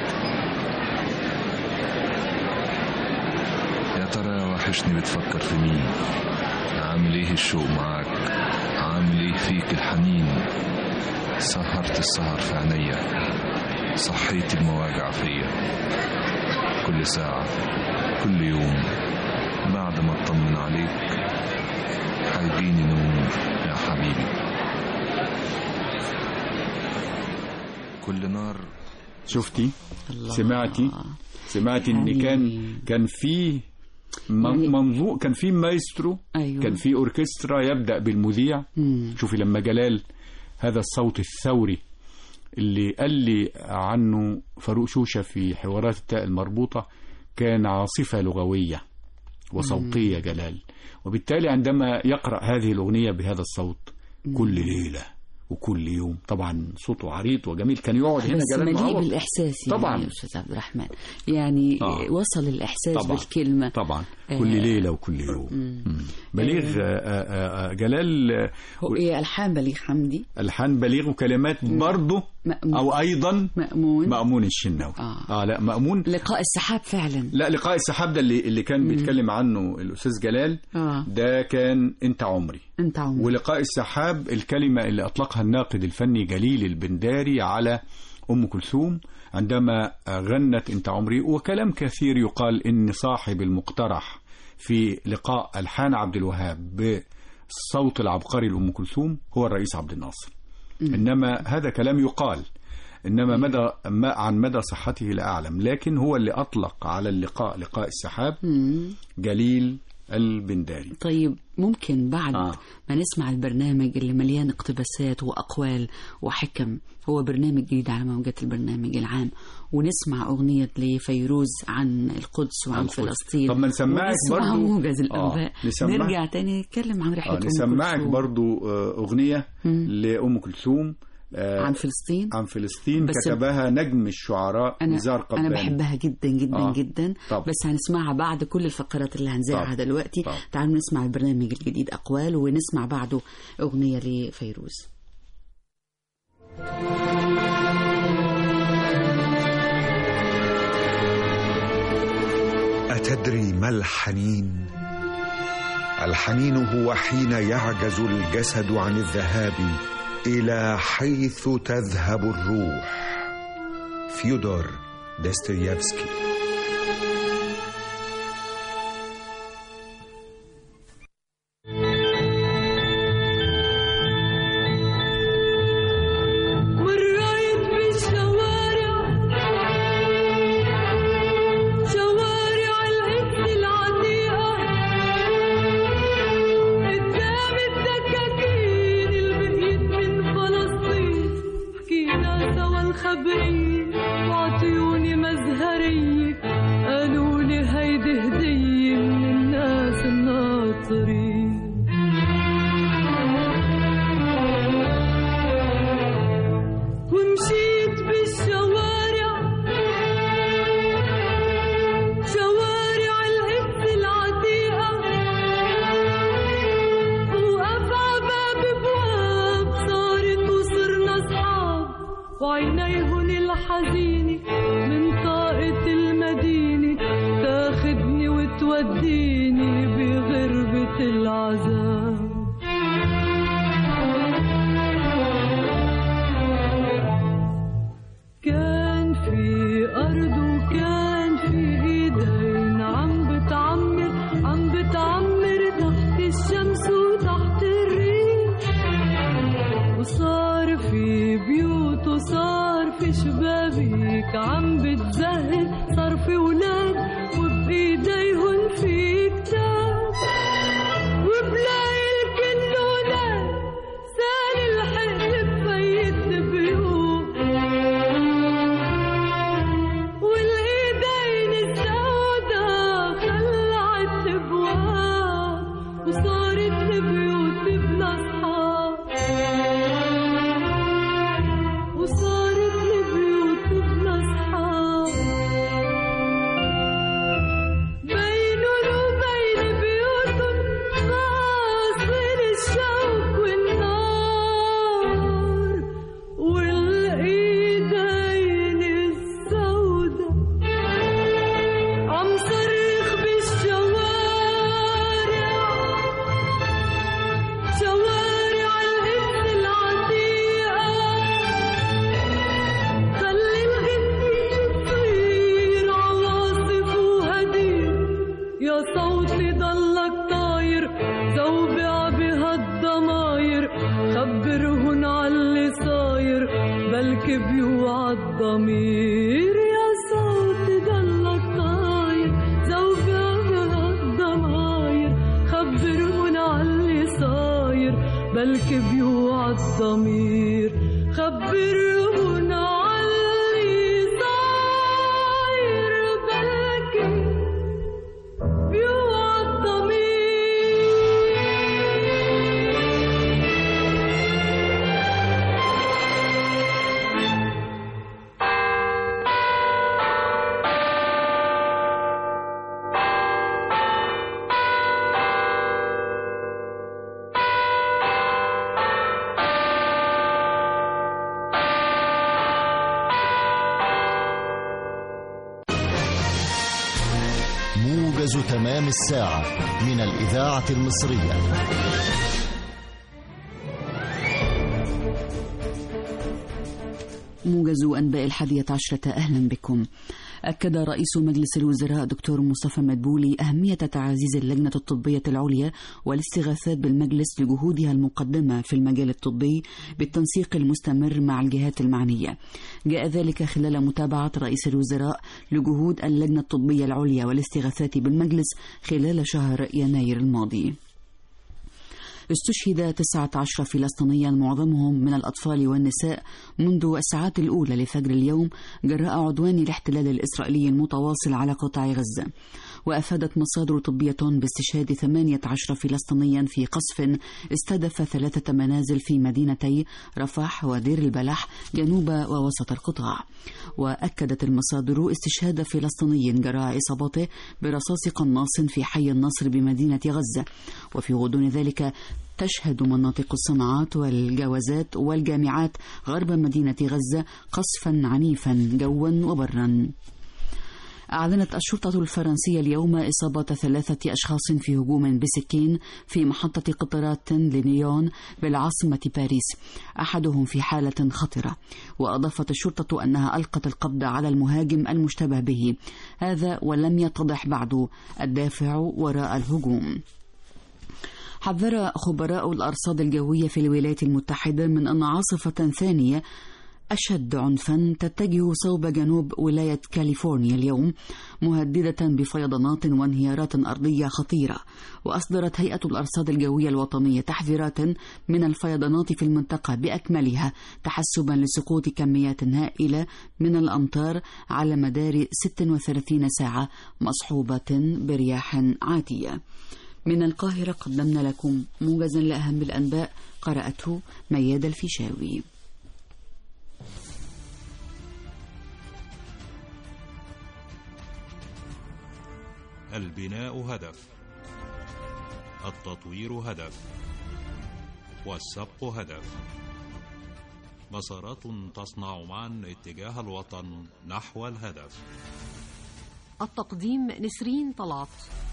يا ترى وحشني بتفكر في مين عامل ايه الشوق معاك عامل ايه فيك الحنين سهرت السهر في عينيا صحيت المواجع فيا كل ساعة كل يوم بعد ما اطمن عليك هيجيني نوم يا حبيبي كل نار
شفتي
الله.
سمعتي سمعتي ان
يعني-
كان كان في م-
يعني-
منظور كان في مايسترو
أيوة.
كان في اوركسترا يبدا بالمذيع
مم.
شوفي لما جلال هذا الصوت الثوري اللي قال لي عنه فاروق شوشة في حوارات التاء المربوطة كان عاصفة لغوية وصوتية جلال وبالتالي عندما يقرأ هذه الأغنية بهذا الصوت كل ليلة وكل يوم طبعا صوته عريض وجميل كان يقعد هنا
بس
جلال
مليء
معوض.
بالاحساس يعني
طبعاً.
يا استاذ عبد الرحمن يعني
آه.
وصل الاحساس
طبعاً.
بالكلمه
طبعا
آه.
كل ليلة وكل يوم مم. بليغ آه، آه، آه، جلال آه،
هو ايه الحان بليغ حمدي
ألحان بليغ وكلمات برضه
مأمون.
أو أيضا
مأمون
مأمون الشناوي
آه.
آه لا مأمون
لقاء السحاب فعلا
لا لقاء السحاب ده اللي اللي كان بيتكلم عنه الاستاذ جلال
اه
ده كان انت عمري
انت عمر
ولقاء السحاب الكلمه اللي اطلقها الناقد الفني جليل البنداري على ام كلثوم عندما غنت انت عمري وكلام كثير يقال ان صاحب المقترح في لقاء الحان عبد الوهاب بالصوت العبقري لام كلثوم هو الرئيس عبد الناصر انما هذا كلام يقال انما مدى ما عن مدى صحته لا اعلم لكن هو اللي اطلق على اللقاء لقاء السحاب
مم.
جليل البنداري
طيب ممكن بعد
آه.
ما نسمع البرنامج اللي مليان اقتباسات وأقوال وحكم هو برنامج جديد على موجات البرنامج العام ونسمع أغنية لفيروز عن القدس وعن
عن القدس.
فلسطين
طب ما نسمعك
ونسمع
برضو-
موجز
آه،
الأنباء
نسمع-
نرجع تاني نتكلم عن رحلة
آه
أم
نسمعك
كلثوم
برضو آه، أغنية لأم كلثوم آه،
عن فلسطين
عن فلسطين
بس-
كتبها نجم الشعراء
أنا
نزار قباني
أنا بحبها جدا جدا
آه.
جدا
طب.
بس هنسمعها بعد كل الفقرات اللي هنذاعها
طب.
دلوقتي
طب.
تعالوا نسمع البرنامج الجديد أقوال ونسمع بعده أغنية لفيروز
أتدري ما الحنين؟ الحنين هو حين يعجز الجسد عن الذهاب إلى حيث تذهب الروح. فيودور داستويفسكي
مريت بالشوارع شوارع القدس العتيقة قدام الدكاكين اللي بقيت من فلسطين حكينا سوا الخبرية وعطيوني مزهرية قالوا لي هيدي هدية من الناس الناطرين ومشيت بالشوارع شوارع القدس العتيقة وقف عباب بواب صارت وصرنا أصحاب وعينيهن الحزينة من طاقة المدينة تاخدني وتوديني بغربة العذاب كان في أرض وكان في إيدين عم بتعمر عم بتعمر تحت الشمس وتحت الريح وصار في بيوت وصار في شبابيك عم بتزهر صار في ولاد وبإيديهن في كتاب وبلاقي الكنونات سال الحقل بفيت بيوت والايدين السودا خلعت ابواب بلكي بيوعى الضمير يا صوت ضلك طاير زوجها الضماير خبرهن عاللي صاير بلكي بيوعى الضمير خبرهن عاللي صاير بلكي بيوعى الضمير
موجز تمام الساعة من الإذاعة المصرية
موجز أنباء الحادية عشرة أهلا بكم أكد رئيس مجلس الوزراء دكتور مصطفى مدبولي أهمية تعزيز اللجنة الطبية العليا والاستغاثات بالمجلس لجهودها المقدمة في المجال الطبي بالتنسيق المستمر مع الجهات المعنية جاء ذلك خلال متابعة رئيس الوزراء لجهود اللجنة الطبية العليا والاستغاثات بالمجلس خلال شهر يناير الماضي استشهد 19 فلسطينيا معظمهم من الأطفال والنساء منذ الساعات الأولى لفجر اليوم جراء عدوان الاحتلال الإسرائيلي المتواصل على قطاع غزة وأفادت مصادر طبية باستشهاد 18 فلسطينيا في قصف استهدف ثلاثة منازل في مدينتي رفح ودير البلح جنوب ووسط القطاع وأكدت المصادر استشهاد فلسطيني جراء إصابته برصاص قناص في حي النصر بمدينة غزة وفي غضون ذلك تشهد مناطق الصناعات والجوازات والجامعات غرب مدينة غزة قصفا عنيفا جوا وبرا أعلنت الشرطة الفرنسية اليوم إصابة ثلاثة أشخاص في هجوم بسكين في محطة قطارات لنيون بالعاصمة باريس أحدهم في حالة خطرة وأضافت الشرطة أنها ألقت القبض على المهاجم المشتبه به هذا ولم يتضح بعد الدافع وراء الهجوم حذر خبراء الأرصاد الجوية في الولايات المتحدة من أن عاصفة ثانية أشد عنفا تتجه صوب جنوب ولاية كاليفورنيا اليوم مهددة بفيضانات وانهيارات أرضية خطيرة وأصدرت هيئة الأرصاد الجوية الوطنية تحذيرات من الفيضانات في المنطقة بأكملها تحسبا لسقوط كميات هائلة من الأمطار على مدار 36 ساعة مصحوبة برياح عاتية من القاهرة قدمنا لكم موجزا لأهم الأنباء قرأته مياد الفيشاوي
البناء هدف التطوير هدف والسبق هدف مسارات تصنع معا اتجاه الوطن نحو الهدف
التقديم نسرين طلعت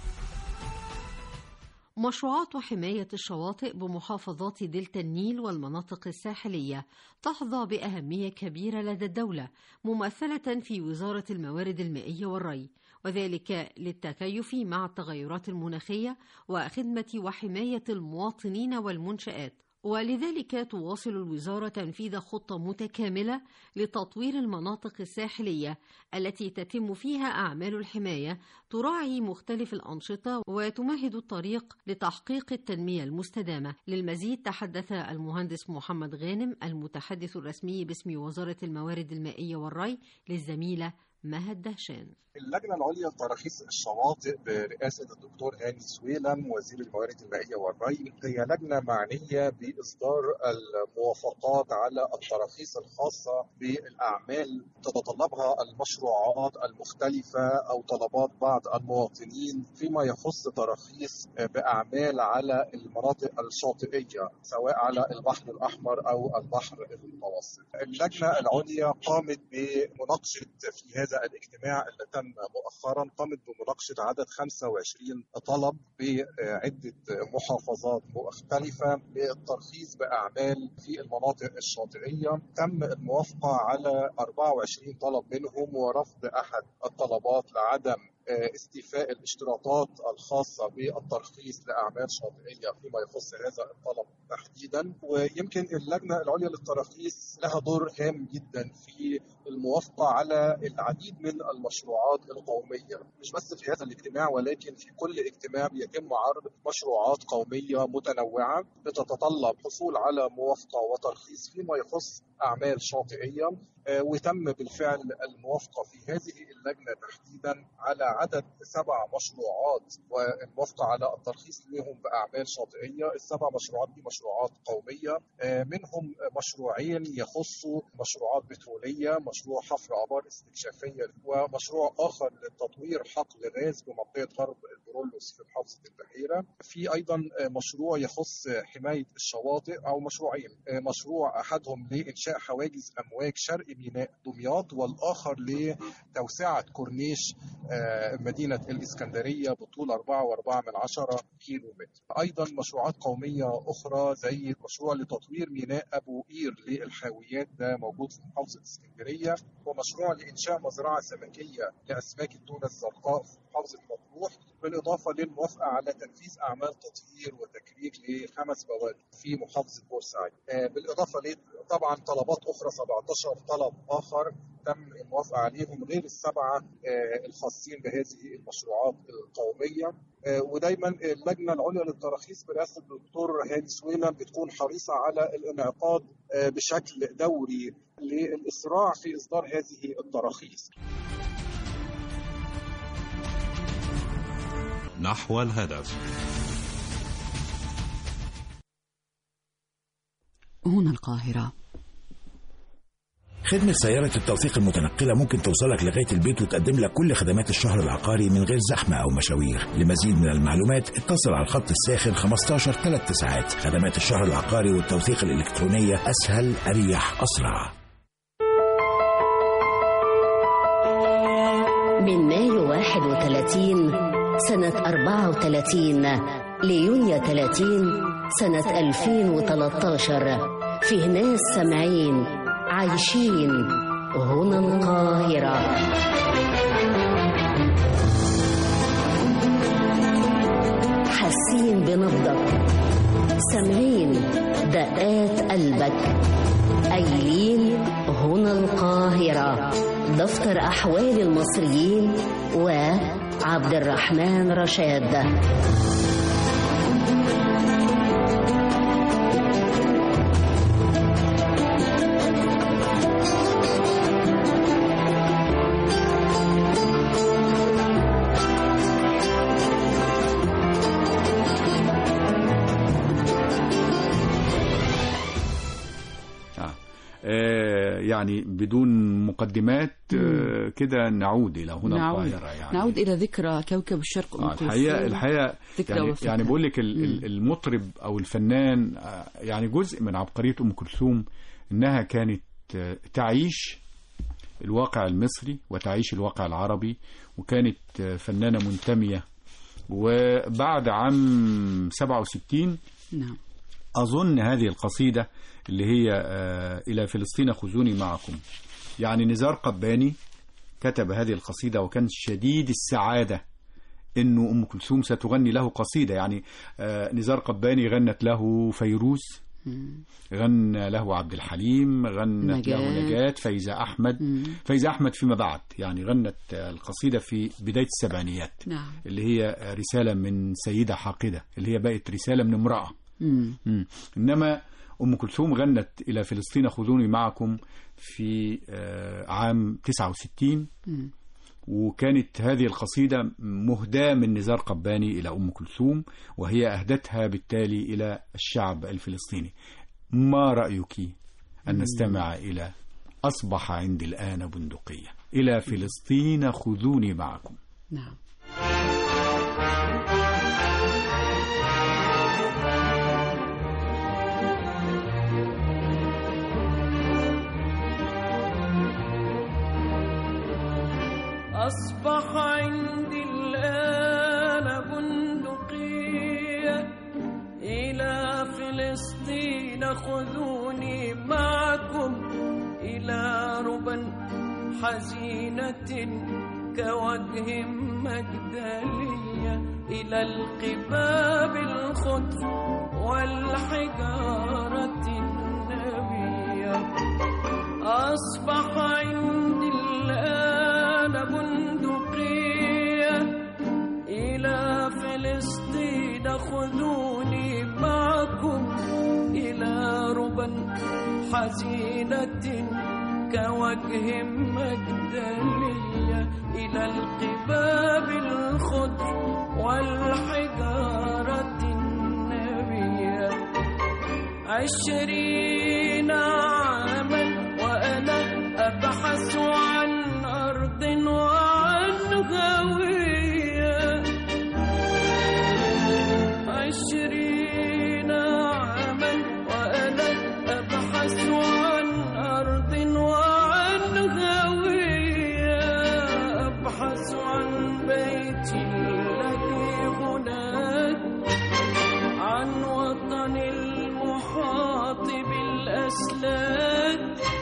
مشروعات حماية الشواطئ بمحافظات دلتا النيل والمناطق الساحلية تحظى بأهمية كبيرة لدى الدولة ممثلة في وزارة الموارد المائية والري وذلك للتكيف مع التغيرات المناخية وخدمة وحماية المواطنين والمنشآت ولذلك تواصل الوزارة تنفيذ خطة متكاملة لتطوير المناطق الساحلية التي تتم فيها أعمال الحماية تراعي مختلف الأنشطة وتمهد الطريق لتحقيق التنمية المستدامة للمزيد تحدث المهندس محمد غانم المتحدث الرسمي باسم وزارة الموارد المائية والري للزميلة مهد دهشان
اللجنة العليا لتراخيص الشواطئ برئاسة الدكتور هاني سويلم وزير الموارد المائية والري هي لجنة معنية بإصدار الموافقات على التراخيص الخاصة بالأعمال تتطلبها المشروعات المختلفة أو طلبات بعض المواطنين فيما يخص تراخيص بأعمال على المناطق الشاطئية سواء على البحر الأحمر أو البحر المتوسط اللجنة العليا قامت بمناقشة في هذا الاجتماع اللي تم مؤخرا قامت بمناقشة عدد 25 طلب بعدة محافظات مختلفة للترخيص بأعمال في المناطق الشاطئية تم الموافقة على 24 طلب منهم ورفض أحد الطلبات لعدم آه، استيفاء الاشتراطات الخاصة بالترخيص لأعمال شاطئية فيما يخص هذا الطلب تحديدا ويمكن اللجنة العليا للتراخيص لها دور هام جدا في الموافقة على العديد من المشروعات القومية مش بس في هذا الاجتماع ولكن في كل اجتماع يتم عرض مشروعات قومية متنوعة بتتطلب حصول على موافقة وترخيص فيما يخص أعمال شاطئية آه، وتم بالفعل الموافقة في هذه اللجنة تحديدا على عدد سبع مشروعات والموافقة على الترخيص لهم بأعمال شاطئية السبع مشروعات دي مشروعات قومية آه، منهم مشروعين يخصوا مشروعات بترولية مشروع حفر آبار استكشافية ومشروع آخر لتطوير حقل غاز بمنطقة غرب البرولوس في محافظة البحيرة في أيضا آه، مشروع يخص حماية الشواطئ أو مشروعين آه، مشروع أحدهم لإنشاء حواجز أمواج شرق ميناء دمياط والآخر لتوسعة كورنيش آه، مدينة الإسكندرية بطول 4.4 من عشرة كيلو متر أيضا مشروعات قومية أخرى زي مشروع لتطوير ميناء أبو قير للحاويات ده موجود في محافظة اسكندرية ومشروع لإنشاء مزرعة سمكية لأسماك التونة الزرقاء في محافظة مطروح بالإضافة للموافقة على تنفيذ أعمال تطهير وتكريك لخمس بوادي في محافظة بورسعيد آه، بالإضافة ل طبعا طلبات أخرى 17 طلب آخر تم الموافقة عليهم غير السبعة آه، الخاصين بهذه المشروعات القومية آه، ودايما اللجنة العليا للتراخيص برئاسة الدكتور هاني سويلم بتكون حريصة على الانعقاد آه، بشكل دوري للإسراع في إصدار هذه التراخيص
نحو الهدف
هنا القاهرة
خدمة سيارة التوثيق المتنقلة ممكن توصلك لغاية البيت وتقدم لك كل خدمات الشهر العقاري من غير زحمة أو مشاوير لمزيد من المعلومات اتصل على الخط الساخن 15 3 ساعات خدمات الشهر العقاري والتوثيق الإلكترونية أسهل أريح أسرع
من مايو 31 سنة 34 ليونيو 30 سنة 2013 فيه ناس سامعين عايشين هنا القاهرة حاسين بنبضك سامعين دقات قلبك قايلين هنا القاهرة دفتر أحوال المصريين وعبد الرحمن رشاد
آه، يعني بدون مقدمات آه، كده نعود الى هنا
نعود
القاهره يعني
نعود إلى ذكرى كوكب الشرق أم
آه، الحقيقه
كلثوم.
الحقيقه
ذكرى
يعني,
وفاتها.
يعني بقول لك ال- ال- المطرب او الفنان آه، يعني جزء من عبقريه ام كلثوم انها كانت آه، تعيش الواقع المصري وتعيش الواقع العربي وكانت آه، فنانه منتميه وبعد عام 67
نعم
أظن هذه القصيدة اللي هي آه، إلى فلسطين خذوني معكم يعني نزار قباني كتب هذه القصيدة وكان شديد السعادة إنه أم كلثوم ستغني له قصيدة يعني آه، نزار قباني غنت له فيروز غنى له عبد الحليم غنت له
نجاة.
نجاة فايزة أحمد فايزة أحمد فيما بعد يعني غنت آه، القصيدة في بداية السبعينيات
نعم
اللي هي آه، رسالة من سيدة حاقدة اللي هي بقت رسالة من امرأة
مم.
مم. انما ام كلثوم غنت الى فلسطين خذوني معكم في آه، عام 69
مم.
وكانت هذه القصيدة مهداة من نزار قباني إلى أم كلثوم وهي أهدتها بالتالي إلى الشعب الفلسطيني ما رأيك أن نستمع إلى أصبح عندي الآن بندقية إلى فلسطين خذوني معكم
نعم
أصبح عندي الآن بندقية إلى فلسطين خذوني معكم إلى ربا حزينة كوجه مجدلية إلى القباب الخضر والحجارة النبية أصبح عندي الآن بندقية إلى فلسطين خذوني معكم إلى ربا حزينة كوجه مجدلية إلى القباب الخضر والحجارة النبية عشرين عاما وأنا أبحث عن أرض وعن هوية عشرين عاما وأنا أبحث عن أرض وعن هوية أبحث عن بيتي الذي هناك عن وطن المحاط بالأسلاك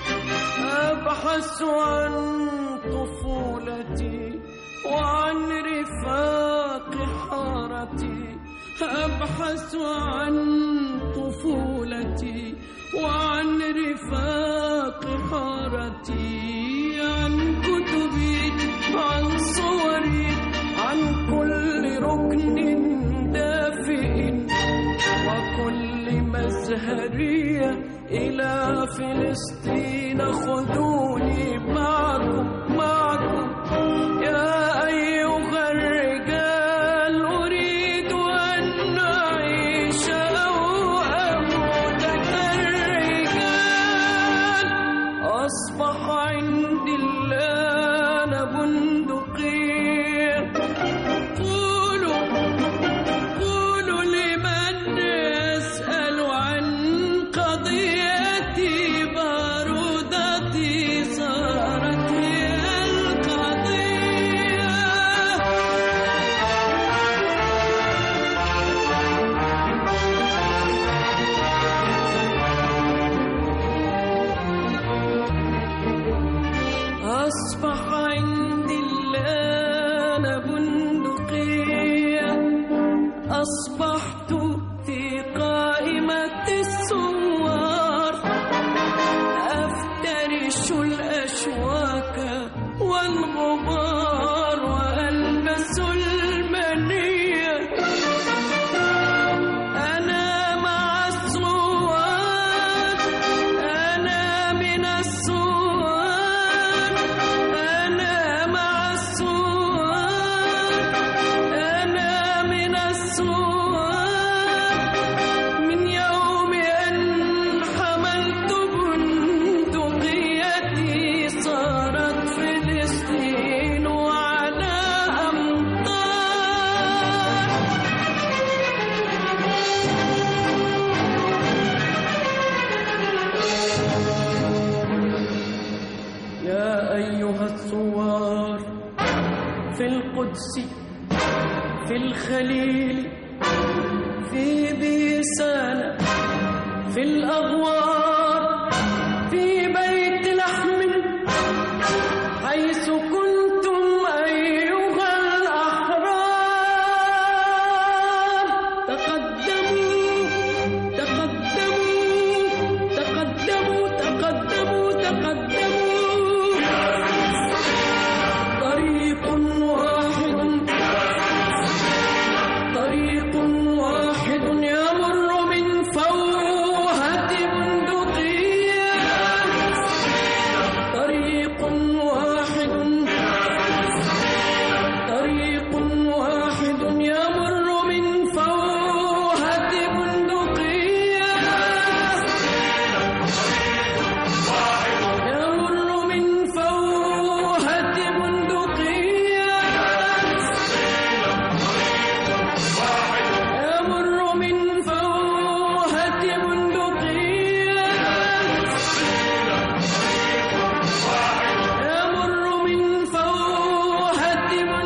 أبحث عن طفولتي وعن رفاق حارتي أبحث عن طفولتي وعن رفاق حارتي عن كتبي عن صوري عن كل ركن دافئ وكل مزهرية إلى فلسطين خذوني معكم معكم يا أيها الرجال أريد أن أعيش أو أموت كالرجال أصبح عندي الآن بندقية قولوا قولوا لمن يسأل عن قضيتي بارودتي صارت هي القضية أصبح عندي الآن بندقية أصبحت في قائمة الثوار أفترش الأشواك والغبار وألبس المنية أنا مع الثوار أنا من الثوار أنا مع الثوار أنا من الثوار من يوم أن حملت بندقيتي صارت فلسطين وعلى أمطار يا أيها الثوار في القدس في الخليل في بيسان في الأغوار في بيت لحم حيث كنتم أيها الأحرار تقدموا تقدموا تقدموا تقدموا تقدموا طريق واحد طريق واحد يمر من فوهة بندقية طريق واحد طريق واحد يمر من فوهة بندقية يمر من فوهة بندقية يمر من فوهة بندقية يمر من فوهة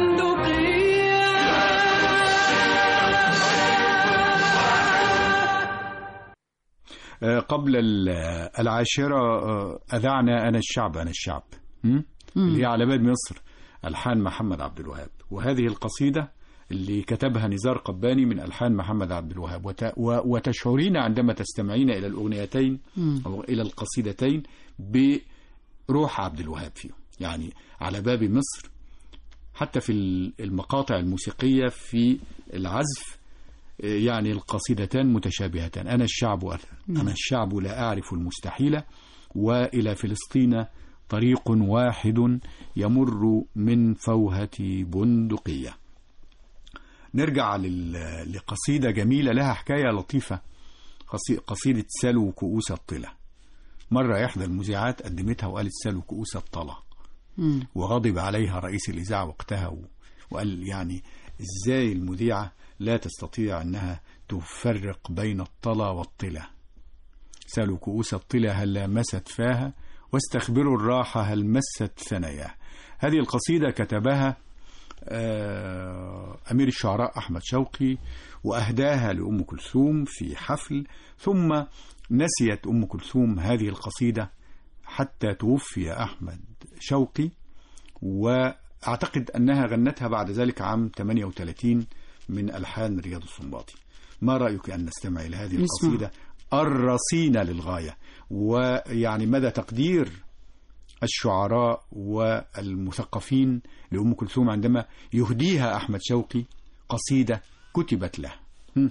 بندقية
آه، قبل ال- العاشرة آه، أذعنا أنا الشعب أنا الشعب م? اللي هي على باب مصر ألحان محمد عبد الوهاب وهذه القصيدة اللي كتبها نزار قباني من ألحان محمد عبد الوهاب وت... و... وتشعرين عندما تستمعين إلى الأغنيتين
مم.
أو إلى القصيدتين بروح عبد الوهاب فيهم يعني على باب مصر حتى في المقاطع الموسيقية في العزف يعني القصيدتان متشابهتان أنا الشعب أثر
مم.
أنا الشعب لا أعرف المستحيل وإلى فلسطين طريق واحد يمر من فوهة بندقية نرجع لل- لقصيدة جميلة لها حكاية لطيفة قصي- قصيدة سلو كؤوس الطلة مرة إحدى المذيعات قدمتها وقالت سلو كؤوس الطلة
مم.
وغضب عليها رئيس الإذاعة وقتها و- وقال يعني إزاي المذيعة لا تستطيع أنها تفرق بين الطلا والطلة سألوا كؤوس الطلة هل لامست فاها واستخبروا الراحة هل مست ثناياه هذه القصيدة كتبها آه، أمير الشعراء أحمد شوقي وأهداها لأم كلثوم في حفل ثم نسيت أم كلثوم هذه القصيدة حتى توفي أحمد شوقي وأعتقد أنها غنتها بعد ذلك عام 38 من ألحان رياض السنباطي ما رأيك أن نستمع إلى هذه
نسمع.
القصيدة الرصينة للغاية ويعني مدى تقدير الشعراء والمثقفين لأم كلثوم عندما يهديها أحمد شوقي قصيدة كتبت له هم.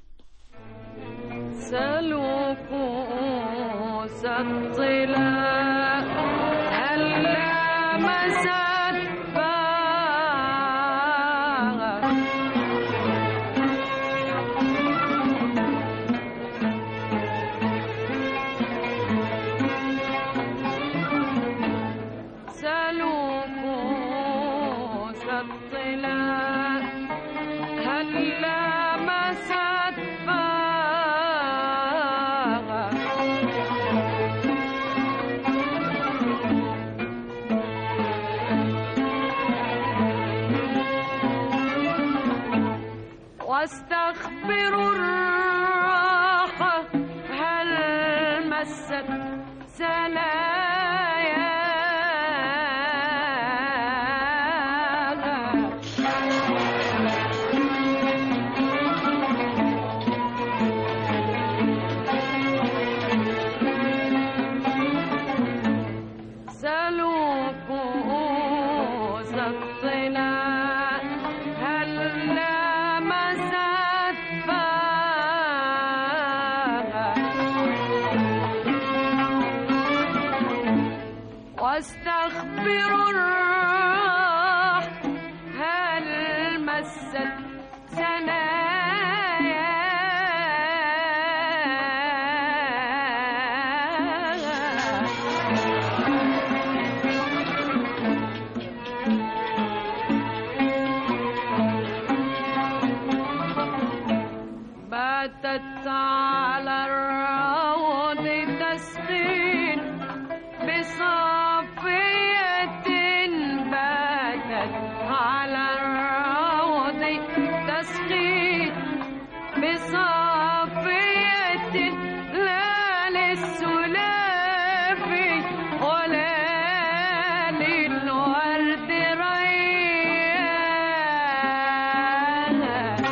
سلوا كؤوس الطلاء هلا مسات باغ سلوا كؤوس الطلاء هلا مسات باغ واستخبروا الراحة هل مست سلاياها سلوا كؤوس الطلاء هل لامست فاها واستخبروا الراح هل مست ثناياها باتت على الروض تسقين بصافية باتت على الروض تسقين بصافية لا للسلاف ولا للورد ريان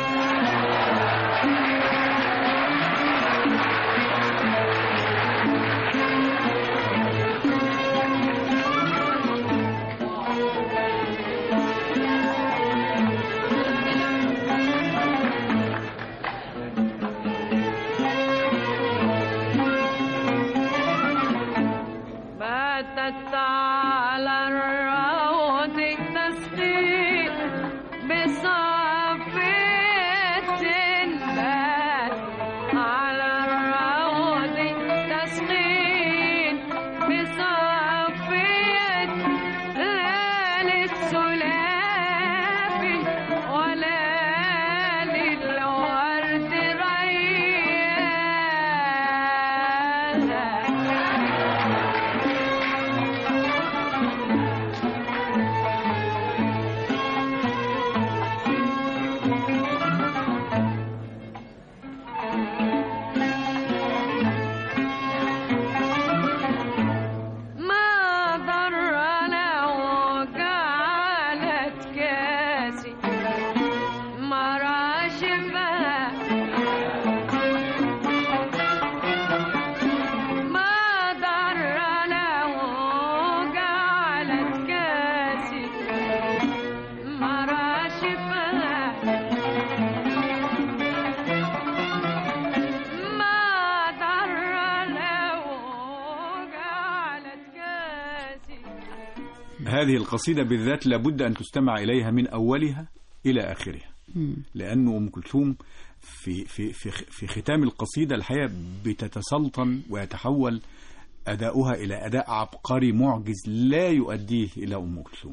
هذه القصيدة بالذات لابد أن تستمع إليها من أولها إلى آخرها
مم.
لأنه أم كلثوم في في في في ختام القصيدة الحقيقة بتتسلطن ويتحول أداؤها إلى أداء عبقري معجز لا يؤديه إلى أم كلثوم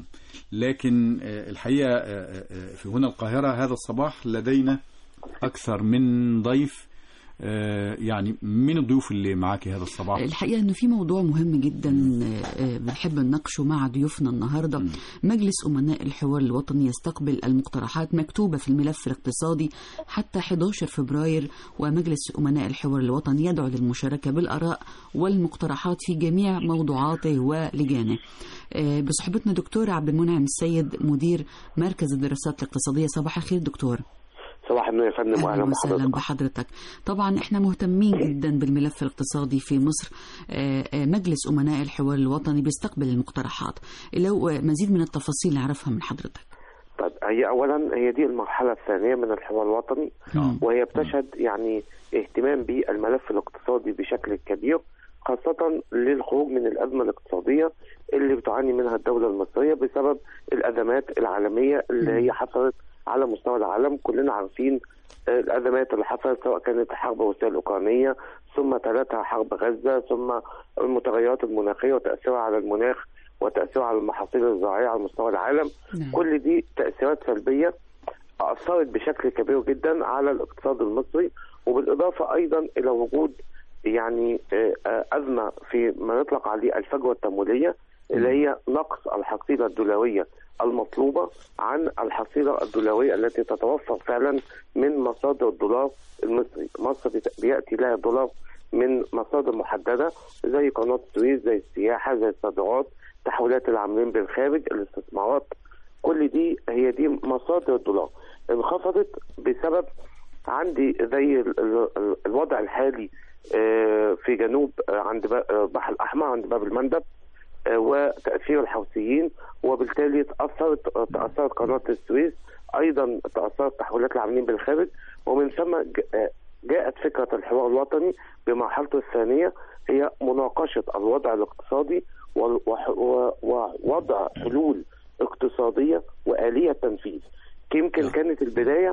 لكن آه، الحقيقة آه، آه، في هنا القاهرة هذا الصباح لدينا أكثر من ضيف آه، يعني من الضيوف اللي معاكي هذا الصباح
الحقيقة انه في موضوع مهم جدا آه، آه، بنحب نناقشه مع ضيوفنا النهاردة مجلس أمناء الحوار الوطني يستقبل المقترحات مكتوبة في الملف الاقتصادي حتى 11 فبراير ومجلس أمناء الحوار الوطني يدعو للمشاركة بالآراء والمقترحات في جميع موضوعاته ولجانه آه، بصحبتنا دكتور عبد المنعم السيد مدير مركز الدراسات الاقتصادية صباح الخير دكتور
صباح النور يا فندم واهلا
اهلا وسهلا
بحضرتك
بحضرتك طبعا احنا مهتمين جدا بالملف الاقتصادي في مصر آه، آه، مجلس امناء الحوار الوطني بيستقبل المقترحات لو آه، مزيد من التفاصيل نعرفها من حضرتك
طيب هي اولا هي دي المرحله الثانيه من الحوار الوطني وهي بتشهد يعني اهتمام بالملف الاقتصادي بشكل كبير خاصة للخروج من الأزمة الاقتصادية اللي بتعاني منها الدولة المصرية بسبب الأزمات العالمية اللي هي حصلت على مستوى العالم كلنا عارفين آه، الأزمات اللي حصلت سواء كانت حرب روسيا الأوكرانية ثم تلتها حرب غزة ثم المتغيرات المناخية وتأثيرها على المناخ وتأثيرها على المحاصيل الزراعية على مستوى العالم
نعم.
كل دي تأثيرات سلبية أثرت بشكل كبير جدا على الاقتصاد المصري وبالإضافة أيضا إلى وجود يعني آه، آه، أزمة في ما يطلق عليه الفجوة التمويلية اللي هي نقص الحصيلة الدولارية المطلوبة عن الحصيلة الدولارية التي تتوفر فعلا من مصادر الدولار المصري مصر بت- بيأتي لها دولار من مصادر محددة زي قناة السويس زي السياحة زي الصادرات تحويلات العاملين بالخارج الاستثمارات كل دي هي دي مصادر الدولار انخفضت بسبب عندي زي ال- ال- ال- الوضع الحالي آه، في جنوب آه، عند ب- آه، البحر الأحمر عند باب المندب آه، وتأثير الحوثيين وبالتالي تأثرت تأثرت قناة السويس أيضا تأثرت تحويلات العاملين بالخارج ومن ثم ج- آه، جاءت فكرة الحوار الوطني بمرحلته الثانية هي مناقشة الوضع الاقتصادي وال- وح- و- ووضع حلول اقتصادية وآلية تنفيذ يمكن كانت البداية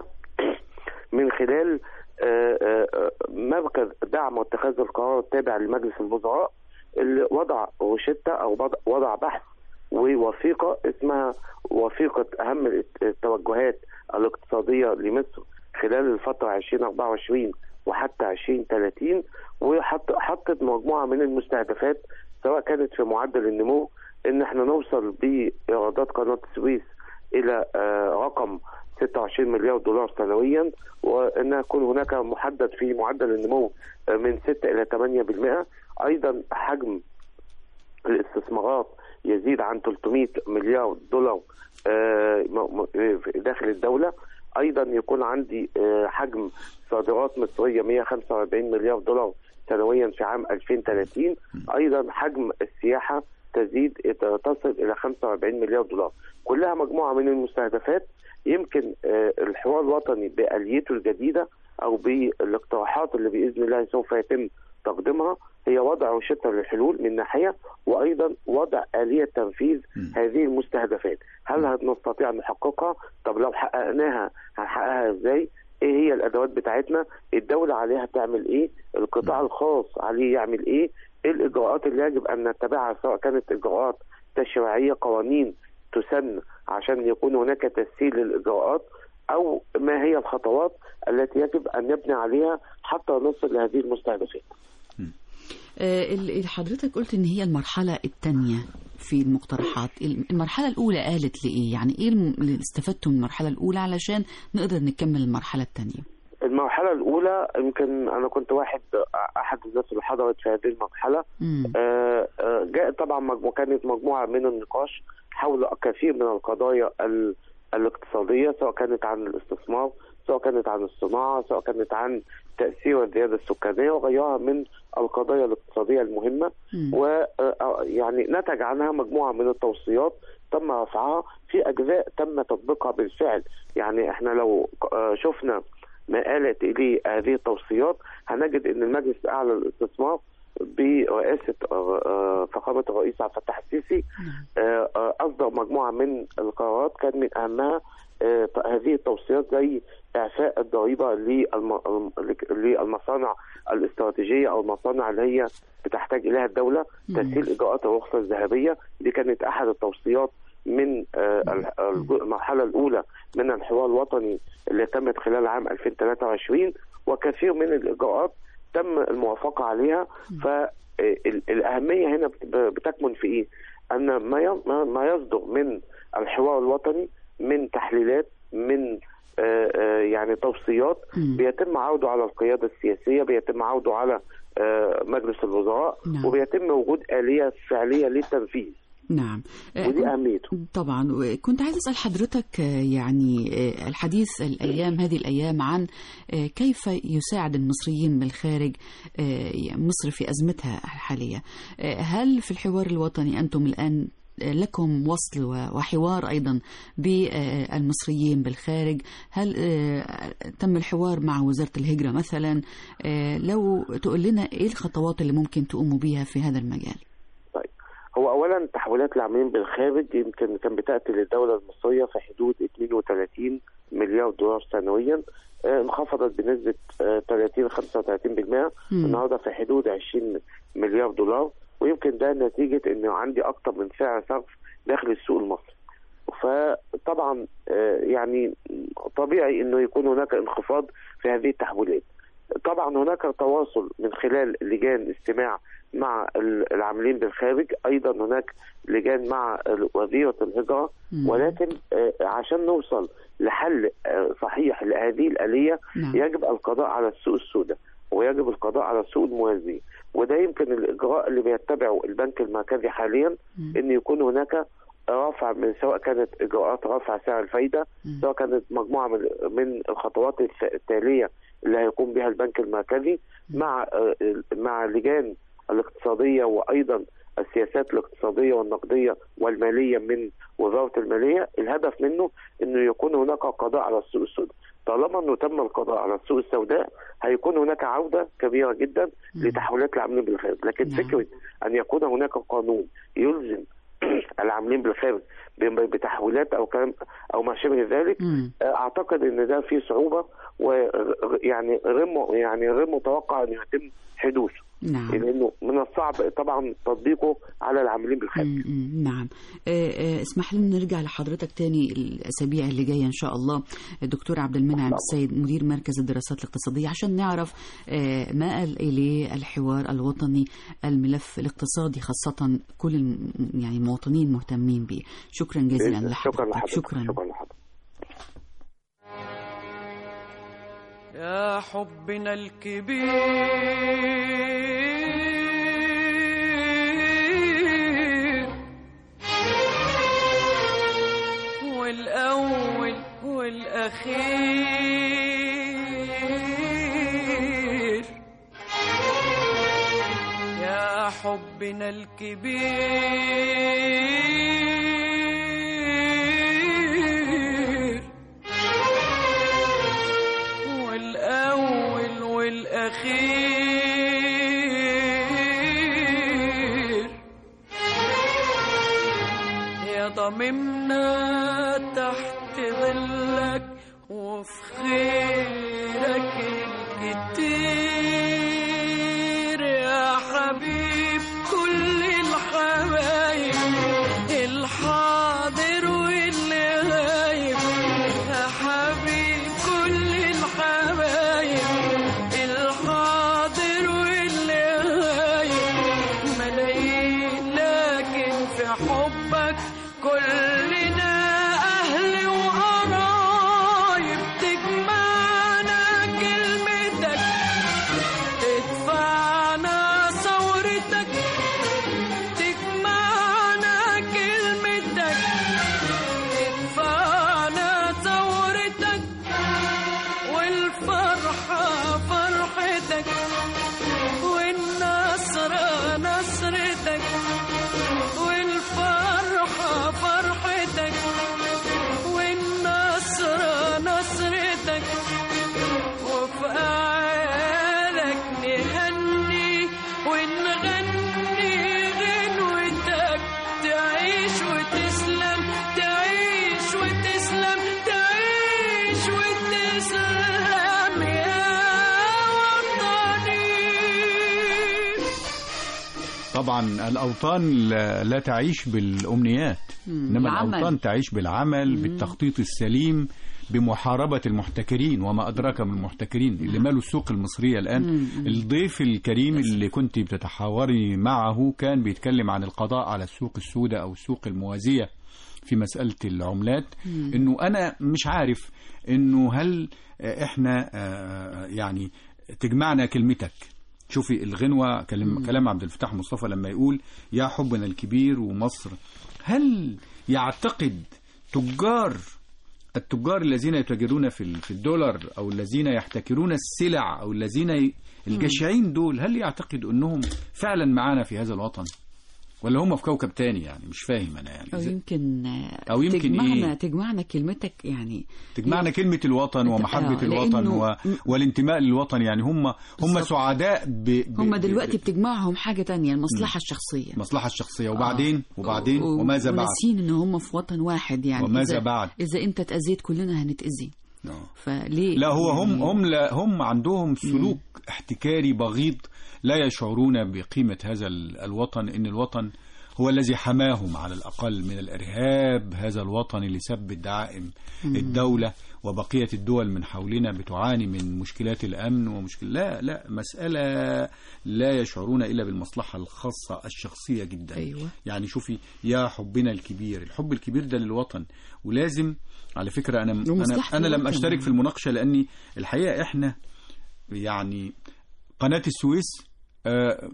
من خلال آه، آه، آه، مركز دعم واتخاذ القرار التابع لمجلس الوزراء اللي وضع روشتة او وضع- وضع بحث ووثيقة اسمها وثيقة اهم الت- التوجهات الاقتصادية لمصر خلال الفترة 2024 وحتى 2030 وحط حطت مجموعة من المستهدفات سواء كانت في معدل النمو ان احنا نوصل بايرادات قناة السويس الى آه، رقم 26 مليار دولار سنويا وان يكون هناك محدد في معدل النمو آه، من 6 الى 8% ايضا حجم الاستثمارات يزيد عن 300 مليار دولار آه، م- م- داخل الدولة أيضا يكون عندي آه، حجم صادرات مصرية 145 مليار دولار سنويا في عام 2030 أيضا حجم السياحة تزيد تصل إلى 45 مليار دولار كلها مجموعة من المستهدفات يمكن آه، الحوار الوطني بآليته الجديدة أو بالاقتراحات اللي بإذن الله سوف يتم تقديمها هي وضع روشتة للحلول من ناحية وأيضا وضع آلية تنفيذ هذه المستهدفات هل هنستطيع أن نحققها طب لو حققناها هنحققها إزاي ايه هي الادوات بتاعتنا الدولة عليها تعمل ايه القطاع الخاص عليه يعمل ايه ايه الاجراءات اللي يجب ان نتبعها سواء كانت اجراءات تشريعية قوانين تسن عشان يكون هناك تسهيل للاجراءات او ما هي الخطوات التي يجب ان نبني عليها حتى نصل لهذه المستهدفات
آه، ال- ال- حضرتك قلت ان هي المرحله الثانيه في المقترحات الم- المرحله الاولى قالت لايه يعني ايه الم- اللي استفدتوا من المرحله الاولى علشان نقدر نكمل المرحله الثانيه
المرحلة الأولى يمكن أنا كنت واحد أحد الناس اللي حضرت في هذه المرحلة آه، آه، جاء طبعا مجموعة كانت مجموعة من النقاش حول كثير من القضايا ال- الاقتصادية سواء كانت عن الاستثمار سواء كانت عن الصناعة سواء كانت عن تأثير الزيادة السكانية وغيرها من القضايا الاقتصادية المهمة ويعني نتج عنها مجموعة من التوصيات تم رفعها في أجزاء تم تطبيقها بالفعل يعني احنا لو آه، شفنا ما آلت إليه هذه التوصيات هنجد أن المجلس الأعلى للاستثمار برئاسه آه، آه، فخامه الرئيس عبد الفتاح السيسي آه، آه، اصدر مجموعه من القرارات كان من اهمها آه، هذه التوصيات زي اعفاء الضريبه للم- للمصانع الاستراتيجيه او المصانع اللي هي بتحتاج اليها الدوله
مم.
تسهيل اجراءات الرخصه الذهبيه دي كانت احد التوصيات من آه، ال- الج- المرحله الاولى من الحوار الوطني اللي تمت خلال عام 2023 وكثير من الاجراءات تم الموافقه عليها فالاهميه هنا بت- بتكمن في ايه؟ ان ما ي- ما- ما يصدر من الحوار الوطني من تحليلات من آه، آه، يعني توصيات بيتم عرضه على القياده السياسيه بيتم عرضه على آه، مجلس الوزراء
نعم.
وبيتم وجود اليه فعليه للتنفيذ
نعم آه،
ودي
كنت-
اهميته
طبعا كنت عايز اسال حضرتك آه، يعني آه، الحديث الايام هذه الايام عن آه، كيف يساعد المصريين بالخارج آه، مصر في ازمتها الحاليه آه، هل في الحوار الوطني انتم الان آه، لكم وصل و- وحوار ايضا بالمصريين بالخارج هل آه، تم الحوار مع وزاره الهجره مثلا آه، لو تقول لنا ايه الخطوات اللي ممكن تقوموا بيها في هذا المجال
هو اولا تحويلات العاملين بالخارج يمكن كان بتاتي للدوله المصريه في حدود 32 مليار دولار سنويا آه، انخفضت بنسبه آه، 30 35%
مم.
النهارده في حدود 20 مليار دولار ويمكن ده نتيجه انه عندي اكتر من سعر صرف داخل السوق المصري فطبعا آه، يعني طبيعي انه يكون هناك انخفاض في هذه التحويلات طبعا هناك تواصل من خلال لجان استماع مع ال- العاملين بالخارج ايضا هناك لجان مع ال- وزيره الهجره
مم.
ولكن آه، عشان نوصل لحل آه، صحيح لهذه الاليه
نعم.
يجب القضاء على السوق السوداء ويجب القضاء على السوق الموازي وده يمكن الاجراء اللي بيتبعه البنك المركزي حاليا ان يكون هناك رفع من سواء كانت اجراءات رفع سعر الفايده سواء كانت مجموعه من من الخطوات الت- التاليه اللي هيقوم بها البنك المركزي مع آه، مع اللجان الاقتصاديه وايضا السياسات الاقتصاديه والنقديه والماليه من وزاره الماليه الهدف منه انه يكون هناك قضاء على السوق السوداء طالما انه تم القضاء على السوق السوداء هيكون هناك عوده كبيره جدا لتحويلات العاملين بالخارج لكن فكره ان يكون هناك قانون يلزم العاملين بالخارج ب- بتحويلات او كلام او ما شابه ذلك آه، اعتقد ان ده فيه صعوبه ويعني غير م- يعني غير متوقع انه يتم حدوثه
نعم
لانه من الصعب طبعا تطبيقه على العاملين بالخارج
مم، مم، نعم آه، آه، اسمح لنا نرجع لحضرتك تاني الأسابيع اللي جاية إن شاء الله الدكتور عبد المنعم السيد مدير مركز الدراسات الاقتصادية عشان نعرف آه، ما قال إليه الحوار الوطني الملف الاقتصادي خاصة كل الم- يعني المواطنين مهتمين به شكرا جزيلا
شكرا
لحضرتك
لحضرتك
شكرا
شكرا لحضرتك
يا حبنا الكبير والأول والأخير يا حبنا الكبير والأول والأخير يا ضممنا تحت ظلك وفي خيرك الكتير يا حبيب كل الحبايب الحاضر واللي غايب يا حبيب كل الحبايب الحاضر واللي غايب ملايين لكن في حبك كلنا أهل وقرايب تجمعنا كلمتك تدفعنا ثورتك تجمعنا كلمتك تدفعنا ثورتك والفرحة فرحتك والنصر نصرتك والفرحة فرحتك
طبعا الأوطان لا, لا تعيش بالأمنيات
مم.
إنما
العمل.
الأوطان تعيش بالعمل بالتخطيط السليم بمحاربة المحتكرين وما أدراك من المحتكرين اللي مالوا السوق المصرية الآن
مم.
الضيف الكريم اللي كنت بتتحاوري معه كان بيتكلم عن القضاء على السوق السوداء أو السوق الموازية في مسألة العملات
مم.
إنه أنا مش عارف إنه هل إحنا آه، يعني تجمعنا كلمتك شوفي الغنوة كلام, كلام عبد الفتاح مصطفى لما يقول يا حبنا الكبير ومصر هل يعتقد تجار التجار الذين يتاجرون في ال- في الدولار او الذين يحتكرون السلع او الذين ي- الجشعين دول هل يعتقد انهم فعلا معانا في هذا الوطن ولا هم في كوكب تاني يعني مش فاهم انا يعني
أو
إذا-
يمكن آه،
أو يمكن
تجمعنا
إيه؟
تجمعنا كلمتك يعني
تجمعنا كلمة الوطن ومحبة
آه،
الوطن و...
لأنه-
والانتماء للوطن يعني هم هم سعداء ب... ب...
هم
ب-
دلوقتي بتجمعهم حاجة تانية المصلحة الشخصية
المصلحة الشخصية وبعدين
آه.
وبعدين
و-
وماذا بعد
وناسين ان هم في وطن واحد يعني
وماذا
إذا
بعد؟
اذا انت اتأذيت كلنا هنتأذي فليه
لا هو هم
يعني-
هم لا هم عندهم سلوك احتكاري بغيض لا يشعرون بقيمة هذا ال- الوطن إن الوطن هو الذي حماهم على الأقل من الإرهاب هذا الوطن اللي ثبت دعائم
مم.
الدولة وبقية الدول من حولنا بتعاني من مشكلات الأمن ومشكلة لا لا مسألة لا يشعرون إلا بالمصلحة الخاصة الشخصية جدا
أيوة.
يعني شوفي يا حبنا الكبير الحب الكبير ده للوطن ولازم على فكرة أنا أنا,
ومصلحة
أنا لم
الوطن.
أشترك في المناقشة لأني الحقيقة إحنا يعني قناة السويس آه،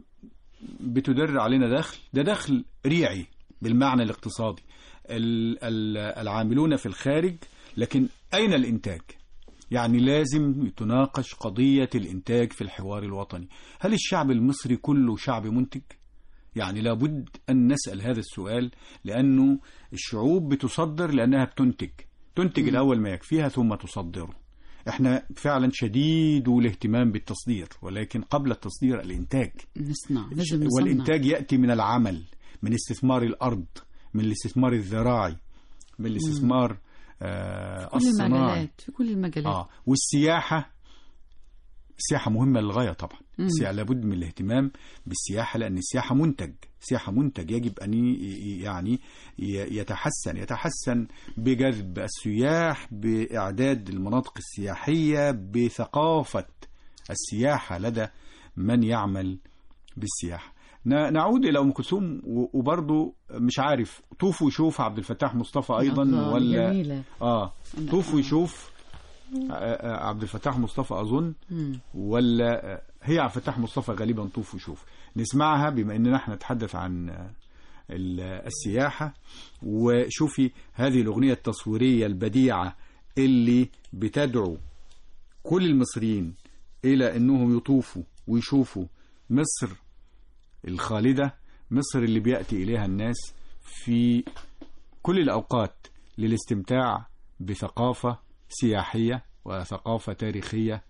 بتدر علينا دخل ده دخل ريعي بالمعنى الاقتصادي ال- ال- العاملون في الخارج لكن أين الإنتاج يعني لازم تناقش قضية الإنتاج في الحوار الوطني هل الشعب المصري كله شعب منتج؟ يعني لابد أن نسأل هذا السؤال لأنه الشعوب بتصدر لأنها بتنتج تنتج الأول ما يكفيها ثم تصدره احنا فعلا شديد الاهتمام بالتصدير ولكن قبل التصدير الإنتاج
نصنع لازم نصنع
والإنتاج يأتي من العمل من استثمار الأرض من الاستثمار الزراعي من الاستثمار آه
كل
الصناعي
المجالات في كل المجالات
آه والسياحة السياحة مهمة للغاية طبعا
مم.
السياحة لابد من الاهتمام بالسياحة لأن السياحة منتج سياحة منتج يجب أن ي- ي- يعني ي- يتحسن يتحسن بجذب السياح بإعداد المناطق السياحية بثقافة السياحة لدى من يعمل بالسياحة ن- نعود إلى أم كلثوم و- وبرضه مش عارف طوف وشوف عبد الفتاح مصطفى أيضا
الله،
ولا
جميلة.
آه
أنا-
طوف وشوف آه، آه، عبد الفتاح مصطفى أظن
مم.
ولا آه، هي عبد الفتاح مصطفى غالبا طوف وشوف نسمعها بما اننا احنا نتحدث عن آه، ال- السياحة وشوفي هذه الأغنية التصويرية البديعة اللي بتدعو كل المصريين إلى أنهم يطوفوا ويشوفوا مصر الخالدة مصر اللي بيأتي إليها الناس في كل الأوقات للاستمتاع بثقافة سياحية وثقافة تاريخية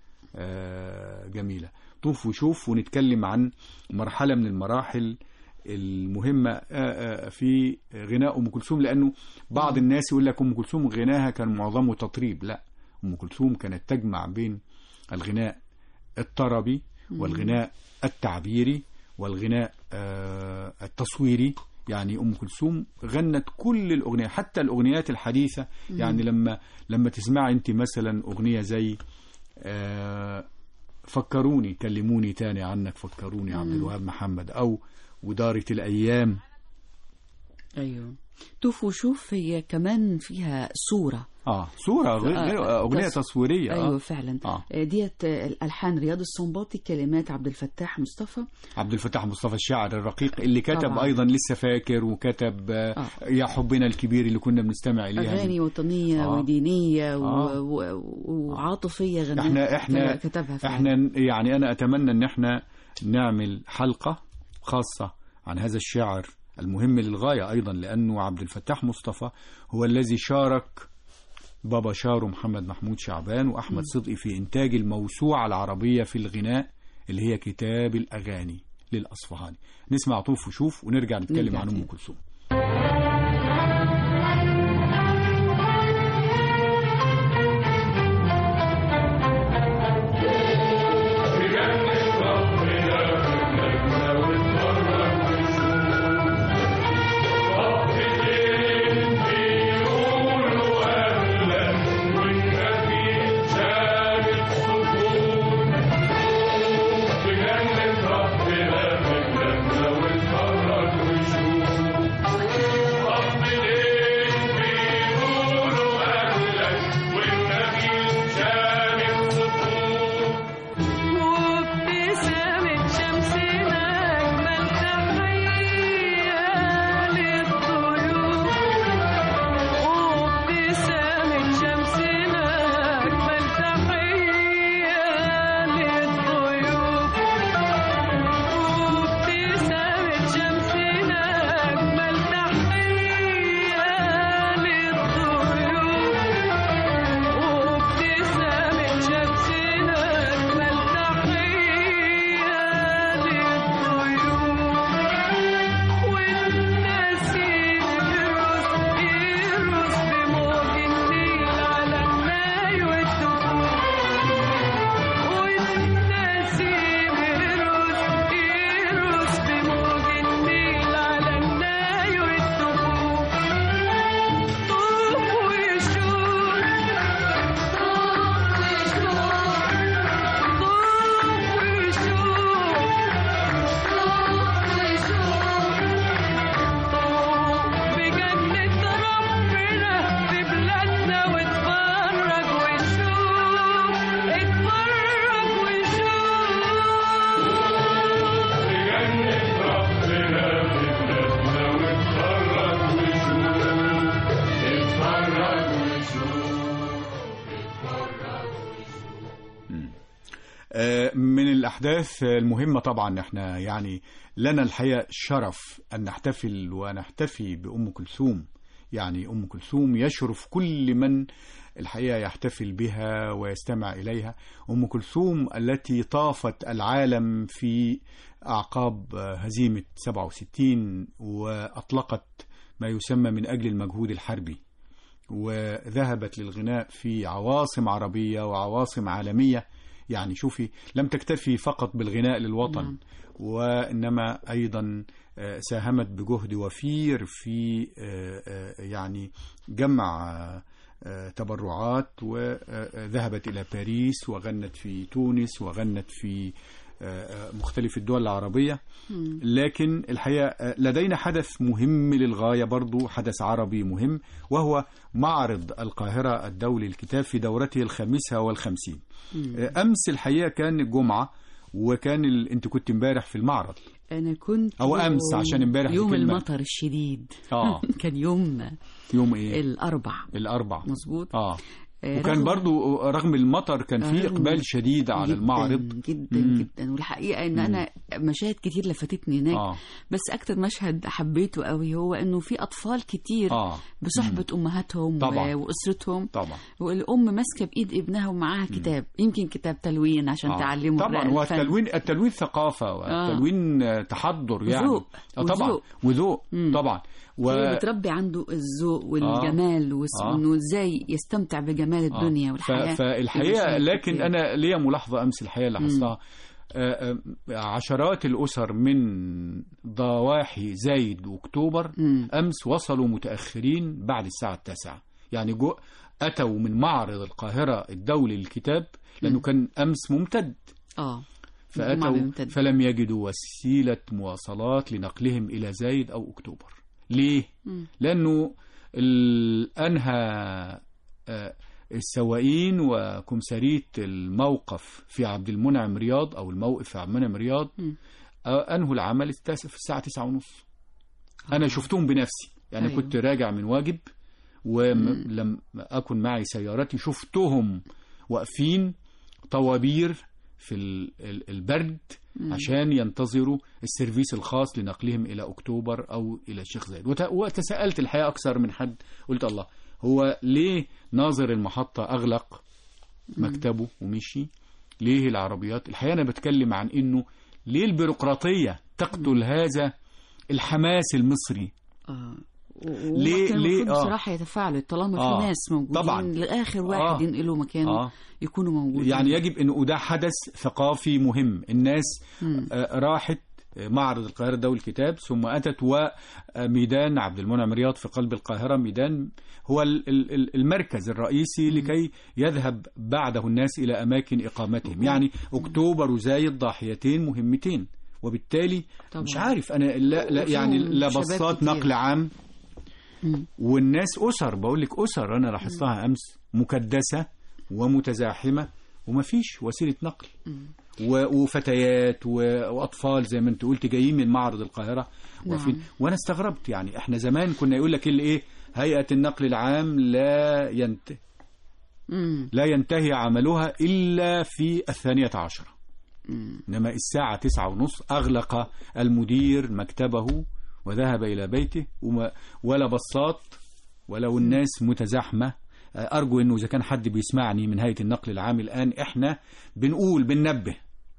آه، جميلة طوف وشوف ونتكلم عن مرحلة من المراحل المهمة آه، آه، في غناء أم كلثوم لأنه بعض الناس يقول لك أم كلثوم غناها كان معظمه تطريب لا أم كلثوم كانت تجمع بين الغناء الطربي والغناء التعبيري والغناء آه، التصويري يعني ام كلثوم غنت كل الاغنيات حتى الاغنيات الحديثه
مم.
يعني لما لما تسمعي انت مثلا اغنيه زي آه، فكروني كلموني تاني عنك فكروني عبد
مم.
الوهاب محمد او ودارت الايام
ايوه طوف وشوف هي كمان فيها صورة
اه صوره غير غير-
آه،
اغنيه
تص-
تصويريه
ايوه
آه.
فعلا
آه.
آه، ديت آه، الالحان رياض السنباطي كلمات عبد الفتاح مصطفى
عبد الفتاح مصطفى الشاعر الرقيق اللي كتب
طبعاً.
ايضا لسه فاكر وكتب آه. يا حبنا الكبير اللي كنا بنستمع اليها
اغاني وطنيه
آه.
ودينيه و...
آه.
و... وعاطفيه غناء
احنا احنا
كتبها فعلا
احنا يعني انا اتمنى ان احنا نعمل حلقة خاصة عن هذا الشاعر المهم للغاية ايضا لانه عبد الفتاح مصطفى هو الذي شارك بابا شارو محمد محمود شعبان واحمد
مم.
صدقي في انتاج الموسوعة العربية في الغناء اللي هي كتاب الاغاني للاصفهاني نسمع طوف وشوف ونرجع نتكلم
نرجع
عن ام
تاني.
كلثوم
بجنة ربنا
الأحداث المهمة طبعا احنا يعني لنا الحقيقة شرف أن نحتفل ونحتفي بأم كلثوم يعني أم كلثوم يشرف كل من الحقيقة يحتفل بها ويستمع إليها أم كلثوم التي طافت العالم في أعقاب هزيمة 67 وأطلقت ما يسمى من أجل المجهود الحربي وذهبت للغناء في عواصم عربية وعواصم عالمية يعني شوفي لم تكتفي فقط بالغناء للوطن
نعم.
وإنما أيضا آه، ساهمت بجهد وفير في آه، آه، يعني جمع آه، آه، تبرعات وذهبت إلى باريس وغنت في تونس وغنت في آه، آه، مختلف الدول العربية لكن الحقيقة آه، لدينا حدث مهم للغاية برضو حدث عربي مهم وهو معرض القاهرة الدولي للكتاب في دورته الخامسة والخمسين آه، أمس الحقيقة كان الجمعة وكان ال... انت كنت امبارح في المعرض
انا كنت
أو أمس
يوم-
عشان امبارح
يوم
الكلمة.
المطر الشديد
اه
كان يوم
يوم ايه
الاربع
الاربع
مظبوط
اه
آه،
وكان
رغم-
برضو رغم المطر كان في
رغم-
اقبال شديد على
جداً
المعرض
جدا
مم.
جدا والحقيقه ان
مم.
انا مشاهد كتير لفتتني هناك
آه.
بس اكتر مشهد حبيته قوي هو انه في اطفال كتير
آه.
بصحبه امهاتهم
طبعاً.
و- واسرتهم
طبعا
والام ماسكه بايد ابنها ومعاها كتاب يمكن كتاب تلوين عشان
آه.
تعلمه
طبعا
الرق-
هو
الفن.
التلوين التلوين ثقافه والتلوين آه. تحضر يعني
وذوق.
آه طبعا
وذوق.
وذوق طبعا
هي بتربي عنده الذوق والجمال وس-
آه.
وانه ازاي يستمتع بجمال الدنيا
آه.
والحياه
ف- فالحقيقه
بمشاهد
لكن
كتير.
انا ليا ملاحظه امس الحقيقه لاحظتها آه، آه، عشرات الاسر من ضواحي زايد واكتوبر امس وصلوا متاخرين بعد الساعه التاسعة يعني جو اتوا من معرض القاهره الدولي للكتاب لانه
مم.
كان امس ممتد
اه
فاتوا
معرض ممتد.
فلم يجدوا وسيله مواصلات لنقلهم الى زايد او اكتوبر ليه
مم.
لانه ال- انهى آه، السواقين وكمسارية الموقف في عبد المنعم رياض او الموقف في عبد المنعم رياض
مم.
آه، انهوا العمل التاسع في الساعه تسعة ونص انا شفتهم بنفسي يعني
أيوة.
كنت راجع من واجب ولم اكن معي سيارتي شفتهم واقفين طوابير في ال- ال- البرد
مم.
عشان ينتظروا السيرفيس الخاص لنقلهم الى اكتوبر او الى الشيخ زايد وت- وتساءلت الحقيقه اكثر من حد قلت الله هو ليه ناظر المحطه اغلق مكتبه ومشي ليه العربيات الحقيقه انا بتكلم عن انه ليه البيروقراطيه تقتل هذا الحماس المصري
اه
ليه-
ليه
ليه-
ليه
آه.
بصراحه يتفاعلوا طالما
آه.
في ناس موجودين
طبعاً.
لاخر واحد
آه.
ينقلوا مكانه
آه.
يكونوا موجودين
يعني يجب انه وده حدث ثقافي مهم الناس
مم.
آه، راحت آه، معرض القاهرة الدولي الكتاب ثم أتت وميدان عبد المنعم رياض في قلب القاهرة ميدان هو ال- ال- ال- المركز الرئيسي لكي يذهب بعده الناس إلى أماكن إقامتهم يعني أكتوبر وزايد ضاحيتين مهمتين وبالتالي
طبعاً.
مش عارف أنا لا, لا يعني
وفيهم
لا
شباب
بساط
كتير.
نقل عام
مم.
والناس أسر بقول لك أسر أنا لاحظتها أمس مكدسة ومتزاحمة ومفيش وسيلة نقل و- وفتيات و- وأطفال زي ما أنت قلت جايين من معرض القاهرة واقفين
نعم.
وأنا استغربت يعني إحنا زمان كنا يقول لك اللي إيه هيئة النقل العام لا ينتهي
مم.
لا ينتهي عملها إلا في الثانية عشرة إنما الساعة تسعة ونص أغلق المدير مكتبه وذهب إلى بيته وما ولا بساط ولو الناس متزاحمة آه، أرجو أنه إذا كان حد بيسمعني من هيئة النقل العام الآن إحنا بنقول بننبه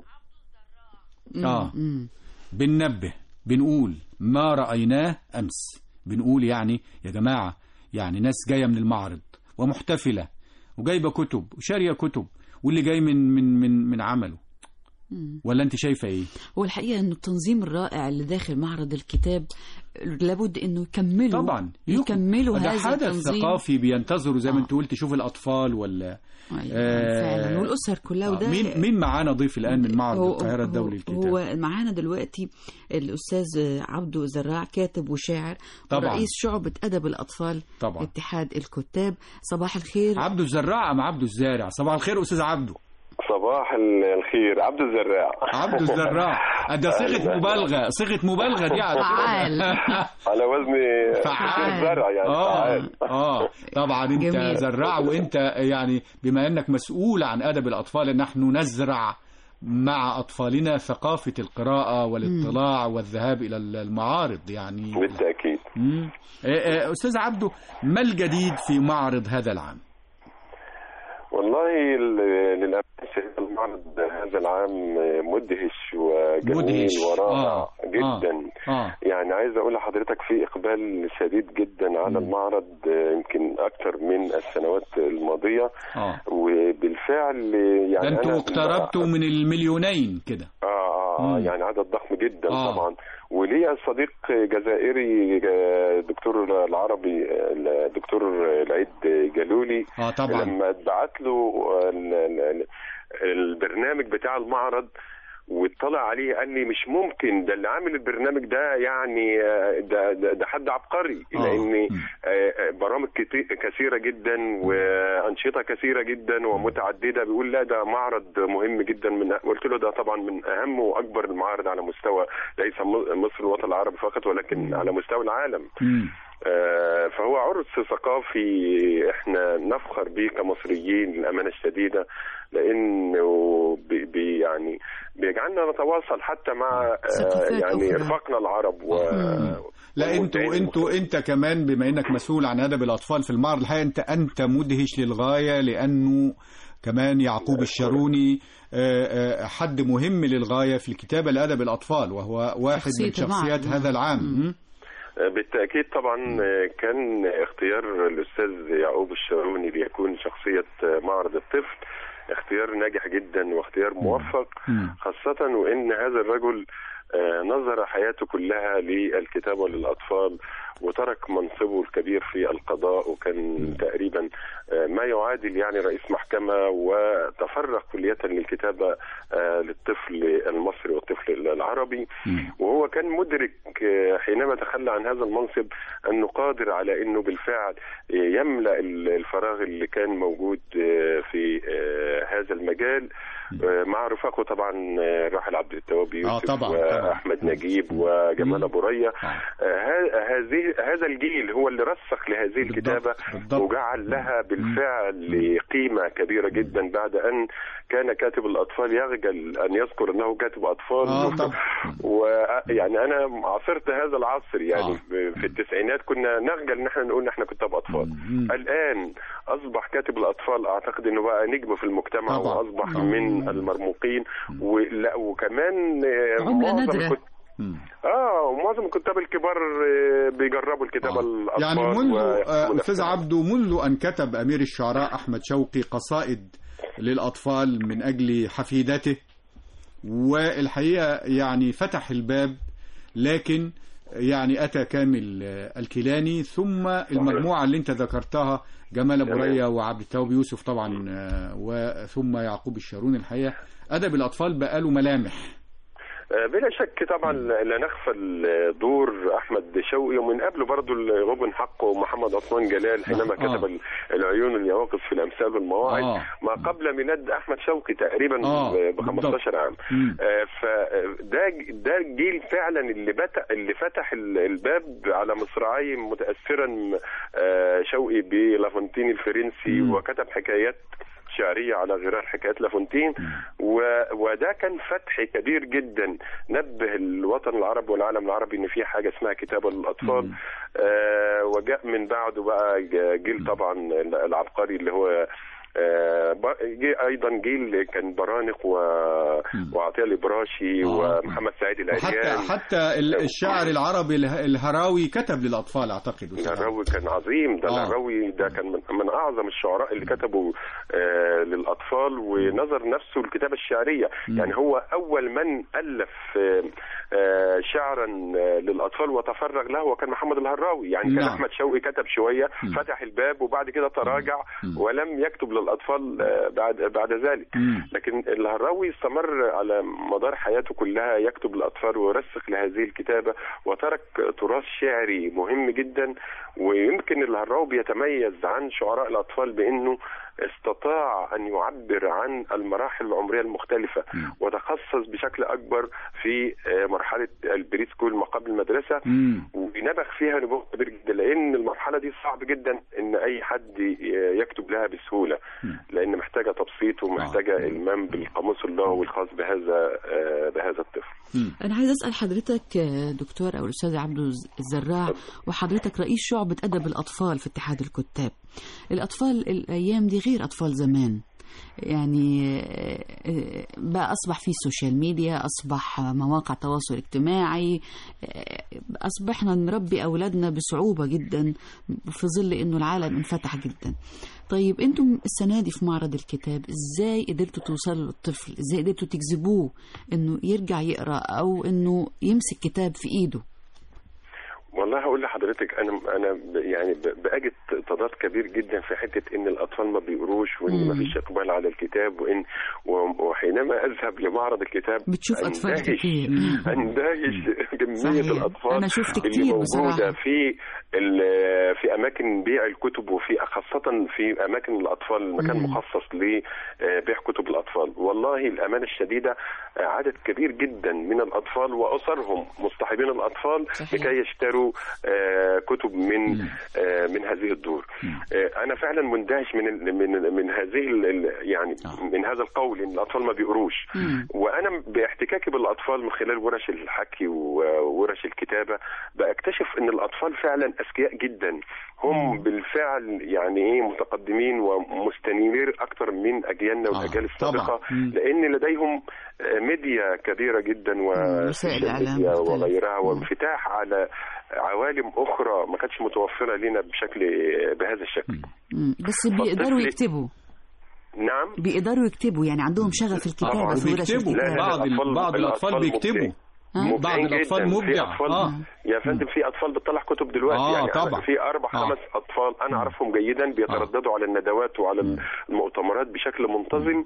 آه
مم.
بننبه بنقول ما رأيناه أمس بنقول يعني يا جماعة يعني ناس جاية من المعرض ومحتفلة وجايبة كتب وشارية كتب واللي جاي من من من من عمله
مم.
ولا انت شايفه ايه
والحقيقه انه التنظيم الرائع اللي داخل معرض الكتاب لابد انه يكملوا
طبعا
يكملوا
ده
هذا
حدث
التنظيم
ثقافي بينتظروا زي ما
آه.
انت قلت شوف الاطفال ولا
أيوة
آه،
فعلا والاسر كلها
آه،
وده
مين مين معانا ضيف الان من معرض
هو-
القاهره
هو-
الدولي للكتاب
هو معانا دلوقتي الاستاذ عبده زراع كاتب وشاعر
طبعاً.
ورئيس شعبة ادب الاطفال
طبعا
اتحاد الكتاب صباح الخير
عبده الزراع ام عبده الزارع صباح الخير استاذ عبده
صباح الخير عبد الزراع
عبده الزراع ده صيغه مبالغه صيغه مبالغه دي على
فعال.
على وزن
فعال.
الزرع يعني
اه
فعال.
اه طبعا انت
جميل.
زراع وانت يعني بما انك مسؤول عن ادب الاطفال نحن نزرع مع أطفالنا ثقافة القراءة والاطلاع والذهاب إلى المعارض يعني
بالتأكيد
مم. آه، آه، أستاذ عبده ما الجديد في معرض هذا العام؟
والله ال- للأمانة الشديد المعرض هذا العام مدهش وجميل
مدهش.
ورائع
آه.
جدا
آه.
يعني عايز اقول لحضرتك في اقبال شديد جدا على المعرض آه، يمكن اكتر من السنوات الماضيه
آه.
وبالفعل
ده
يعني
أنتوا
أنا-
اقتربتوا من المليونين كده
اه اه آه،
مم.
يعني عدد ضخم جدا
آه.
طبعا وليا صديق جزائري آه، دكتور العربي آه، الدكتور العيد جلولي
اه طبعا
لما اتبعت له ال- ال- ال- البرنامج بتاع المعرض واطلع عليه قال لي مش ممكن ده اللي عامل البرنامج ده يعني آه، ده ده, ده حد عبقري
آه.
لان آه، آه، برامج كتي- كثيره جدا وانشطه كثيره جدا ومتعدده بيقول لا ده معرض مهم جدا من قلت له ده طبعا من اهم واكبر المعارض على مستوى ليس م- مصر الوطن العربي فقط ولكن على مستوى العالم
مم.
آه، فهو عرس ثقافي احنا نفخر به كمصريين للامانه الشديده لانه بي بي يعني بيجعلنا نتواصل حتى مع آه،
ثقافات
يعني
أخرى.
رفاقنا العرب و
لا انتوا انتوا انت كمان بما انك مسؤول عن ادب الاطفال في المعرض الحقيقه انت انت مدهش للغايه لانه كمان يعقوب الشاروني آه، آه، حد مهم للغايه في الكتابه لادب الاطفال وهو واحد من
شخصية
شخصيات
المعرض.
هذا العام مم.
بالتأكيد طبعا كان اختيار الأستاذ يعقوب الشاروني ليكون شخصية معرض الطفل اختيار ناجح جدا واختيار موفق
مم.
خاصة وإن هذا الرجل آه، نظر حياته كلها للكتابة للأطفال وترك منصبه الكبير في القضاء وكان تقريبا آه، ما يعادل يعني رئيس محكمة وتفرغ كلية للكتابة آه، للطفل المصري والطفل العربي وهو كان مدرك آه، حينما تخلى عن هذا المنصب أنه قادر على أنه بالفعل آه، يملأ ال- الفراغ اللي كان موجود آه، في آه، هذا المجال آه، مع رفاقه طبعا آه، الراحل عبد التواب يوسف
طبعاً، طبعاً.
واحمد نجيب وجمال ابو ريا آه، ه- هذه هذا الجيل هو اللي رسخ لهذه الكتابه وجعل لها بالفعل قيمه كبيره جدا بعد ان كان كاتب الاطفال يخجل ان يذكر انه كاتب اطفال
آه، طبعاً.
ويعني انا عاصرت هذا العصر يعني في التسعينات كنا نخجل ان احنا نقول ان احنا كتاب اطفال الان اصبح كاتب الاطفال اعتقد انه بقى نجم في المجتمع
طبعاً.
واصبح
طبعاً.
من المرموقين ولا وكمان آه،
عملة
معظم
نادرة.
الكت- اه ومعظم الكتاب الكبار آه، بيجربوا الكتابه الاطفال
يعني منذ
ويحكموا
آه، استاذ
نفسهم.
عبده منذ ان كتب امير الشعراء احمد شوقي قصائد للاطفال من اجل حفيدته والحقيقه يعني فتح الباب لكن يعني اتى كامل آه، الكيلاني ثم المجموعه اللي انت ذكرتها جمال ابو
تمام.
ريا وعبد التواب يوسف طبعا آه، وثم يعقوب الشارون الحقيقه ادب الاطفال بقى له ملامح
آه، بلا شك طبعا لا نغفل دور احمد شوقي ومن قبله برضه غبن حقه ومحمد عثمان جلال حينما
آه.
كتب ال- العيون اليواقص في الامثال والمواعظ
آه.
ما قبل ميلاد احمد شوقي تقريبا
آه،
ب 15 عام
مم.
آه، فده ده الجيل فعلا اللي بت... اللي فتح ال- الباب على مصراعي متاثرا آه، شوقي بلافونتين الفرنسي وكتب حكايات شعرية على غرار حكايات لافونتين و... وده كان فتح كبير جدا نبه الوطن العربي والعالم العربي ان في حاجه اسمها كتابه للاطفال آه وجاء من بعده بقى ج- جيل طبعا العبقري اللي هو آه، ب- جه ايضا جيل كان برانق و... وعطيه الابراشي ومحمد سعيد
وحتى
العريان
حتى ال- الشاعر العربي اله- الهراوي كتب للاطفال اعتقد أستاذ عبده.
الهراوي كان عظيم ده
آه.
الهراوي ده كان من, من اعظم الشعراء اللي كتبوا آه للاطفال ونظر نفسه الكتابه الشعريه يعني هو اول من الف آه آه شعرا آه للاطفال وتفرغ له وكان محمد الهراوي يعني كان
نعم.
احمد شوقي كتب شويه فتح الباب وبعد كده تراجع ولم يكتب للاطفال آه بعد بعد ذلك لكن الهراوي استمر على مدار حياته كلها يكتب للاطفال ويرسخ لهذه الكتابه وترك تراث شعري مهم جدا ويمكن الهراوي بيتميز عن شعراء الاطفال بانه استطاع ان يعبر عن المراحل العمريه المختلفه وتخصص بشكل اكبر في آه، مرحله البري سكول ما قبل المدرسه
مم.
ونبغ فيها نبوغ كبير جدا لان المرحله دي صعب جدا ان اي حد ي- يكتب لها بسهوله لان محتاجه تبسيط ومحتاجه المام بالقاموس اللغوي الخاص بهذا آه، بهذا الطفل
أنا عايز أسأل حضرتك آه، دكتور أو الأستاذ عبده الزراع وحضرتك رئيس شعبة أدب الأطفال في اتحاد الكتاب الأطفال الأيام دي غير أطفال زمان يعني آه، آه، بقى أصبح في سوشيال ميديا أصبح مواقع تواصل اجتماعي آه، أصبحنا نربي أولادنا بصعوبة جدا في ظل أنه العالم انفتح جدا طيب أنتم السنة دي في معرض الكتاب إزاي قدرتوا توصلوا للطفل إزاي قدرتوا تجذبوه أنه يرجع يقرأ أو أنه يمسك كتاب في إيده
والله هقول لحضرتك انا انا ب- يعني ب- باجد تضاد كبير جدا في حته ان الاطفال ما بيقروش وان
مم.
ما فيش اقبال على الكتاب وان و- وحينما اذهب لمعرض الكتاب
بتشوف أطفال
أندهش-
كتير.
اندهش كميه
صحيح.
الاطفال
أنا شفت
اللي
كتير
موجوده
بصراحة.
في ال- في اماكن بيع الكتب وفي خاصه في اماكن الاطفال مكان
مم.
مخصص لبيع كتب الاطفال والله الامانه الشديده آه، عدد كبير جدا من الاطفال واسرهم مصطحبين الاطفال
صحيح.
لكي يشتروا آه، كتب من آه، من هذه الدور آه، انا فعلا مندهش من ال- من من هذه ال- ال- يعني من هذا القول ان الاطفال ما بيقروش وانا باحتكاكي بالاطفال من خلال ورش الحكي وورش الكتابه بكتشف ان الاطفال فعلا اذكياء جدا هم بالفعل يعني ايه متقدمين ومستنير اكثر من اجيالنا والاجيال السابقه لان لديهم آه، ميديا كبيره جدا
وسائل
وسوشيال
إعلام
ميديا
مختلفة.
وغيرها وانفتاح على عوالم اخرى ما كانتش متوفره لنا بشكل بهذا الشكل
مم. بس بيقدروا
فالطفل-
يكتبوا
نعم
بيقدروا يكتبوا يعني عندهم شغف الكتابة
طبعا
في ورش
بيكتبوا
الكتابة
بعض ال- بعض الأطفال بيكتبوا بعض
مبدعين
الأطفال
جداً.
مبدع
في أطفال
آه.
يا فندم في اطفال بتطلع كتب دلوقتي
آه،
يعني
طبعا.
في اربع
آه.
خمس اطفال انا اعرفهم جيدا بيترددوا على الندوات وعلى المؤتمرات بشكل منتظم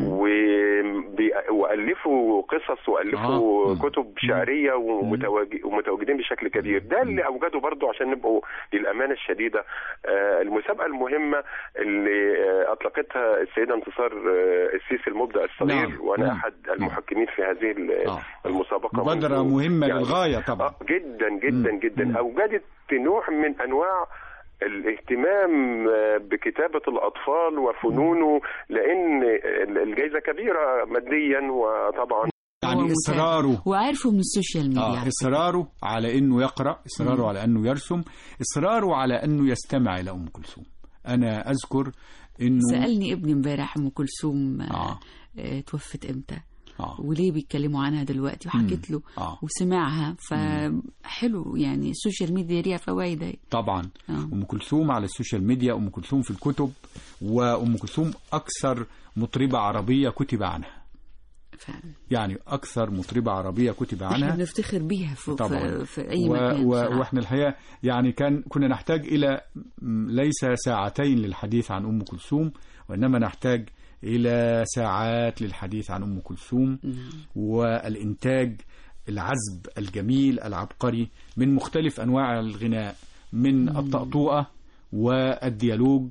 وبي- والفوا قصص والفوا كتب شعريه ومتواج- ومتواجدين بشكل كبير ده اللي اوجده برضو عشان نبقوا للامانه الشديده آه، المسابقه المهمه اللي آه، اطلقتها السيده انتصار آه، السيسي المبدع الصغير
نعم،
وانا
نعم.
احد المحكمين في هذه ال- المسابقه
مبادرة
منذ-
مهمة
يعني
للغاية طبعا
آه، جدا جدا جدا اوجدت نوع من انواع الاهتمام آه، بكتابة الأطفال وفنونه لأن الجائزة كبيرة ماديا وطبعا
يعني إصراره
وعرفوا من السوشيال ميديا
آه إصراره على إنه يقرأ إصراره
مم.
على إنه يرسم إصراره على إنه يستمع إلى أم كلثوم أنا أذكر إنه
سألني ابني امبارح أم كلثوم آه. آه. توفت إمتى
آه.
وليه بيتكلموا عنها دلوقتي وحكيت له
آه.
وسمعها فحلو يعني السوشيال ميديا ليها فوائد أهي.
طبعا
آه.
ام كلثوم على السوشيال ميديا ام كلثوم في الكتب وام كلثوم اكثر مطربه عربيه كتب عنها
فعلا
يعني اكثر مطربه عربيه كتب
احنا
عنها
بنفتخر بيها في,
طبعا
في, في أي
و...
مكان
و...
بصراحة.
واحنا الحقيقه يعني كان كنا نحتاج الى م- ليس ساعتين للحديث عن ام كلثوم وانما نحتاج الى ساعات للحديث عن ام كلثوم والانتاج العذب الجميل العبقري من مختلف انواع الغناء من الطقطوقه والديالوج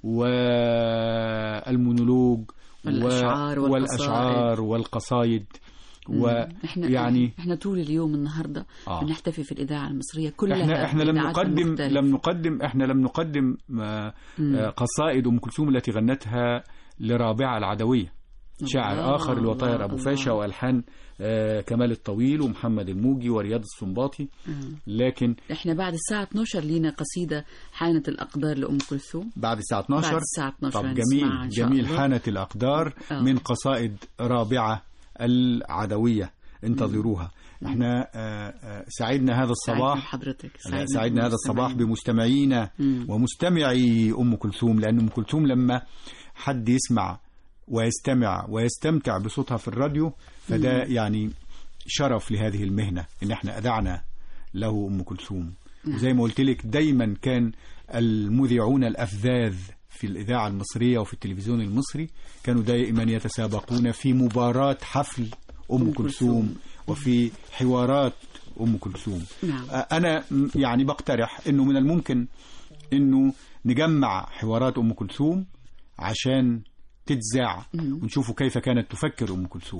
والمونولوج
والأشعار والقصائد.
والاشعار والقصايد
احنا
ويعني
احنا طول اليوم النهارده
آه.
بنحتفي في الاذاعه المصريه كلها
احنا احنا لم
الإذاعات
نقدم
المختلفة.
لم نقدم احنا لم نقدم آه،
مم.
آه، قصائد ام كلثوم التي غنتها لرابعه العدويه شاعر
الله،
اخر الوطاير
الله،
ابو
الله.
فاشا والحان آه، كمال الطويل ومحمد الموجي ورياض السنباطي
مم.
لكن
احنا بعد الساعه 12 لينا قصيده حانت الاقدار لام كلثوم
بعد الساعه 12
بعد الساعة 12
طب
هنسمعها
جميل
إن شاء
جميل
الله.
حانت الاقدار
آه.
من قصائد رابعه العدويه انتظروها احنا آه، آه، سعدنا هذا
سعدنا
الصباح
بحضرتك
سعدنا, سعدنا هذا الصباح بمستمعينا
مم.
ومستمعي ام كلثوم لان ام كلثوم لما حد يسمع ويستمع ويستمتع بصوتها في الراديو فده
مم.
يعني شرف لهذه المهنه ان احنا اذعنا له ام كلثوم
نعم.
وزي ما قلت لك دايما كان المذيعون الافذاذ في الاذاعه المصريه وفي التلفزيون المصري كانوا دائما يتسابقون في مباراه حفل ام,
أم
كلثوم
كلثوم.
وفي حوارات ام كلثوم
نعم
انا م- يعني بقترح انه من الممكن انه نجمع حوارات ام كلثوم عشان تتذاع
مم.
ونشوفوا كيف كانت تفكر ام كلثوم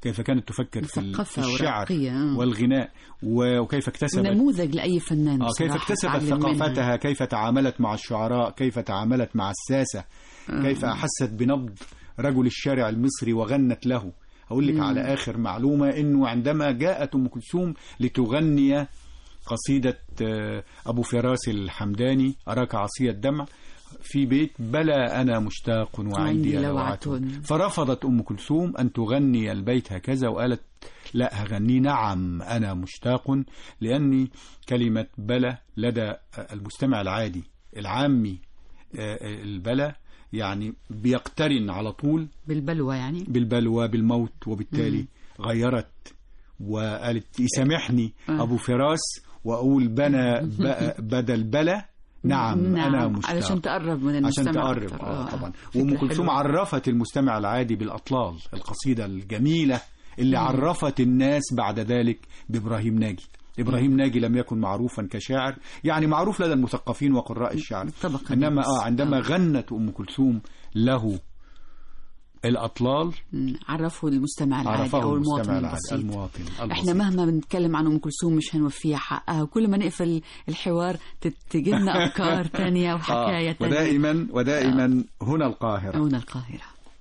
كيف كانت تفكر في ال-
مثقفة
في الشعر
وراقية، آه.
والغناء و- وكيف اكتسبت
نموذج لأي فنان
آه كيف
بصراحة
اكتسبت
تعلم منها.
ثقافتها كيف تعاملت مع الشعراء كيف تعاملت مع الساسة
آه.
كيف أحست بنبض رجل الشارع المصري وغنت له أقول لك
مم.
على آخر معلومة أنه عندما جاءت أم كلثوم لتغني قصيدة آه، أبو فراس الحمداني أراك عصي الدمع في بيت بلى أنا مشتاق وعندي
وعندي
لوعة
لوعة.
فرفضت أم كلثوم أن تغني البيت هكذا وقالت لا هغني نعم أنا مشتاق لأني كلمة بلى لدى المستمع العادي العامي آه، البلى يعني بيقترن على طول
بالبلوى يعني
بالبلوى بالموت وبالتالي غيرت وقالت يسامحني
آه.
أبو فراس وأقول بنى ب- بدل بلى نعم,
نعم،
أنا مشتاق
علشان تقرب من
عشان
المستمع
تقرب
أكتر.
آه
آه.
طبعا
فكرة
وام كلثوم
حلوة.
عرفت المستمع العادي بالاطلال القصيده الجميله اللي
مم.
عرفت الناس بعد ذلك بابراهيم ناجي ابراهيم ناجي لم يكن معروفا كشاعر يعني معروف لدى المثقفين وقراء الشعر
طبقة
انما
بس.
اه عندما
آه.
غنت ام كلثوم له الاطلال
مم. عرفوا المستمع العادي
عرفه
او المواطن
المستمع العادي
البسيط
المواطن
احنا
البسيط.
مهما بنتكلم عن ام كلثوم مش هنوفيها حقها وكل ما نقفل الحوار تجي لنا افكار تانية وحكايه
آه.
تانية
ودائما ودائما هنا القاهره
هنا القاهره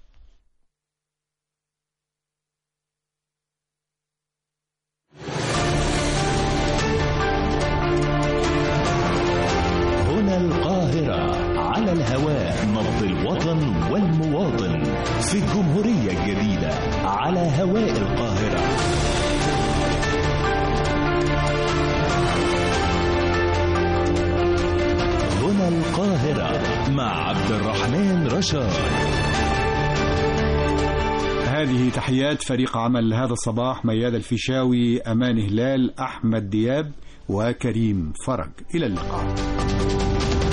هنا القاهرة على الهواء نبض الوطن والمواطن في الجمهورية الجديدة على هواء القاهرة هنا القاهرة مع عبد الرحمن رشاد
هذه تحيات فريق عمل هذا الصباح مياد الفيشاوي أمان هلال أحمد دياب وكريم فرج إلى اللقاء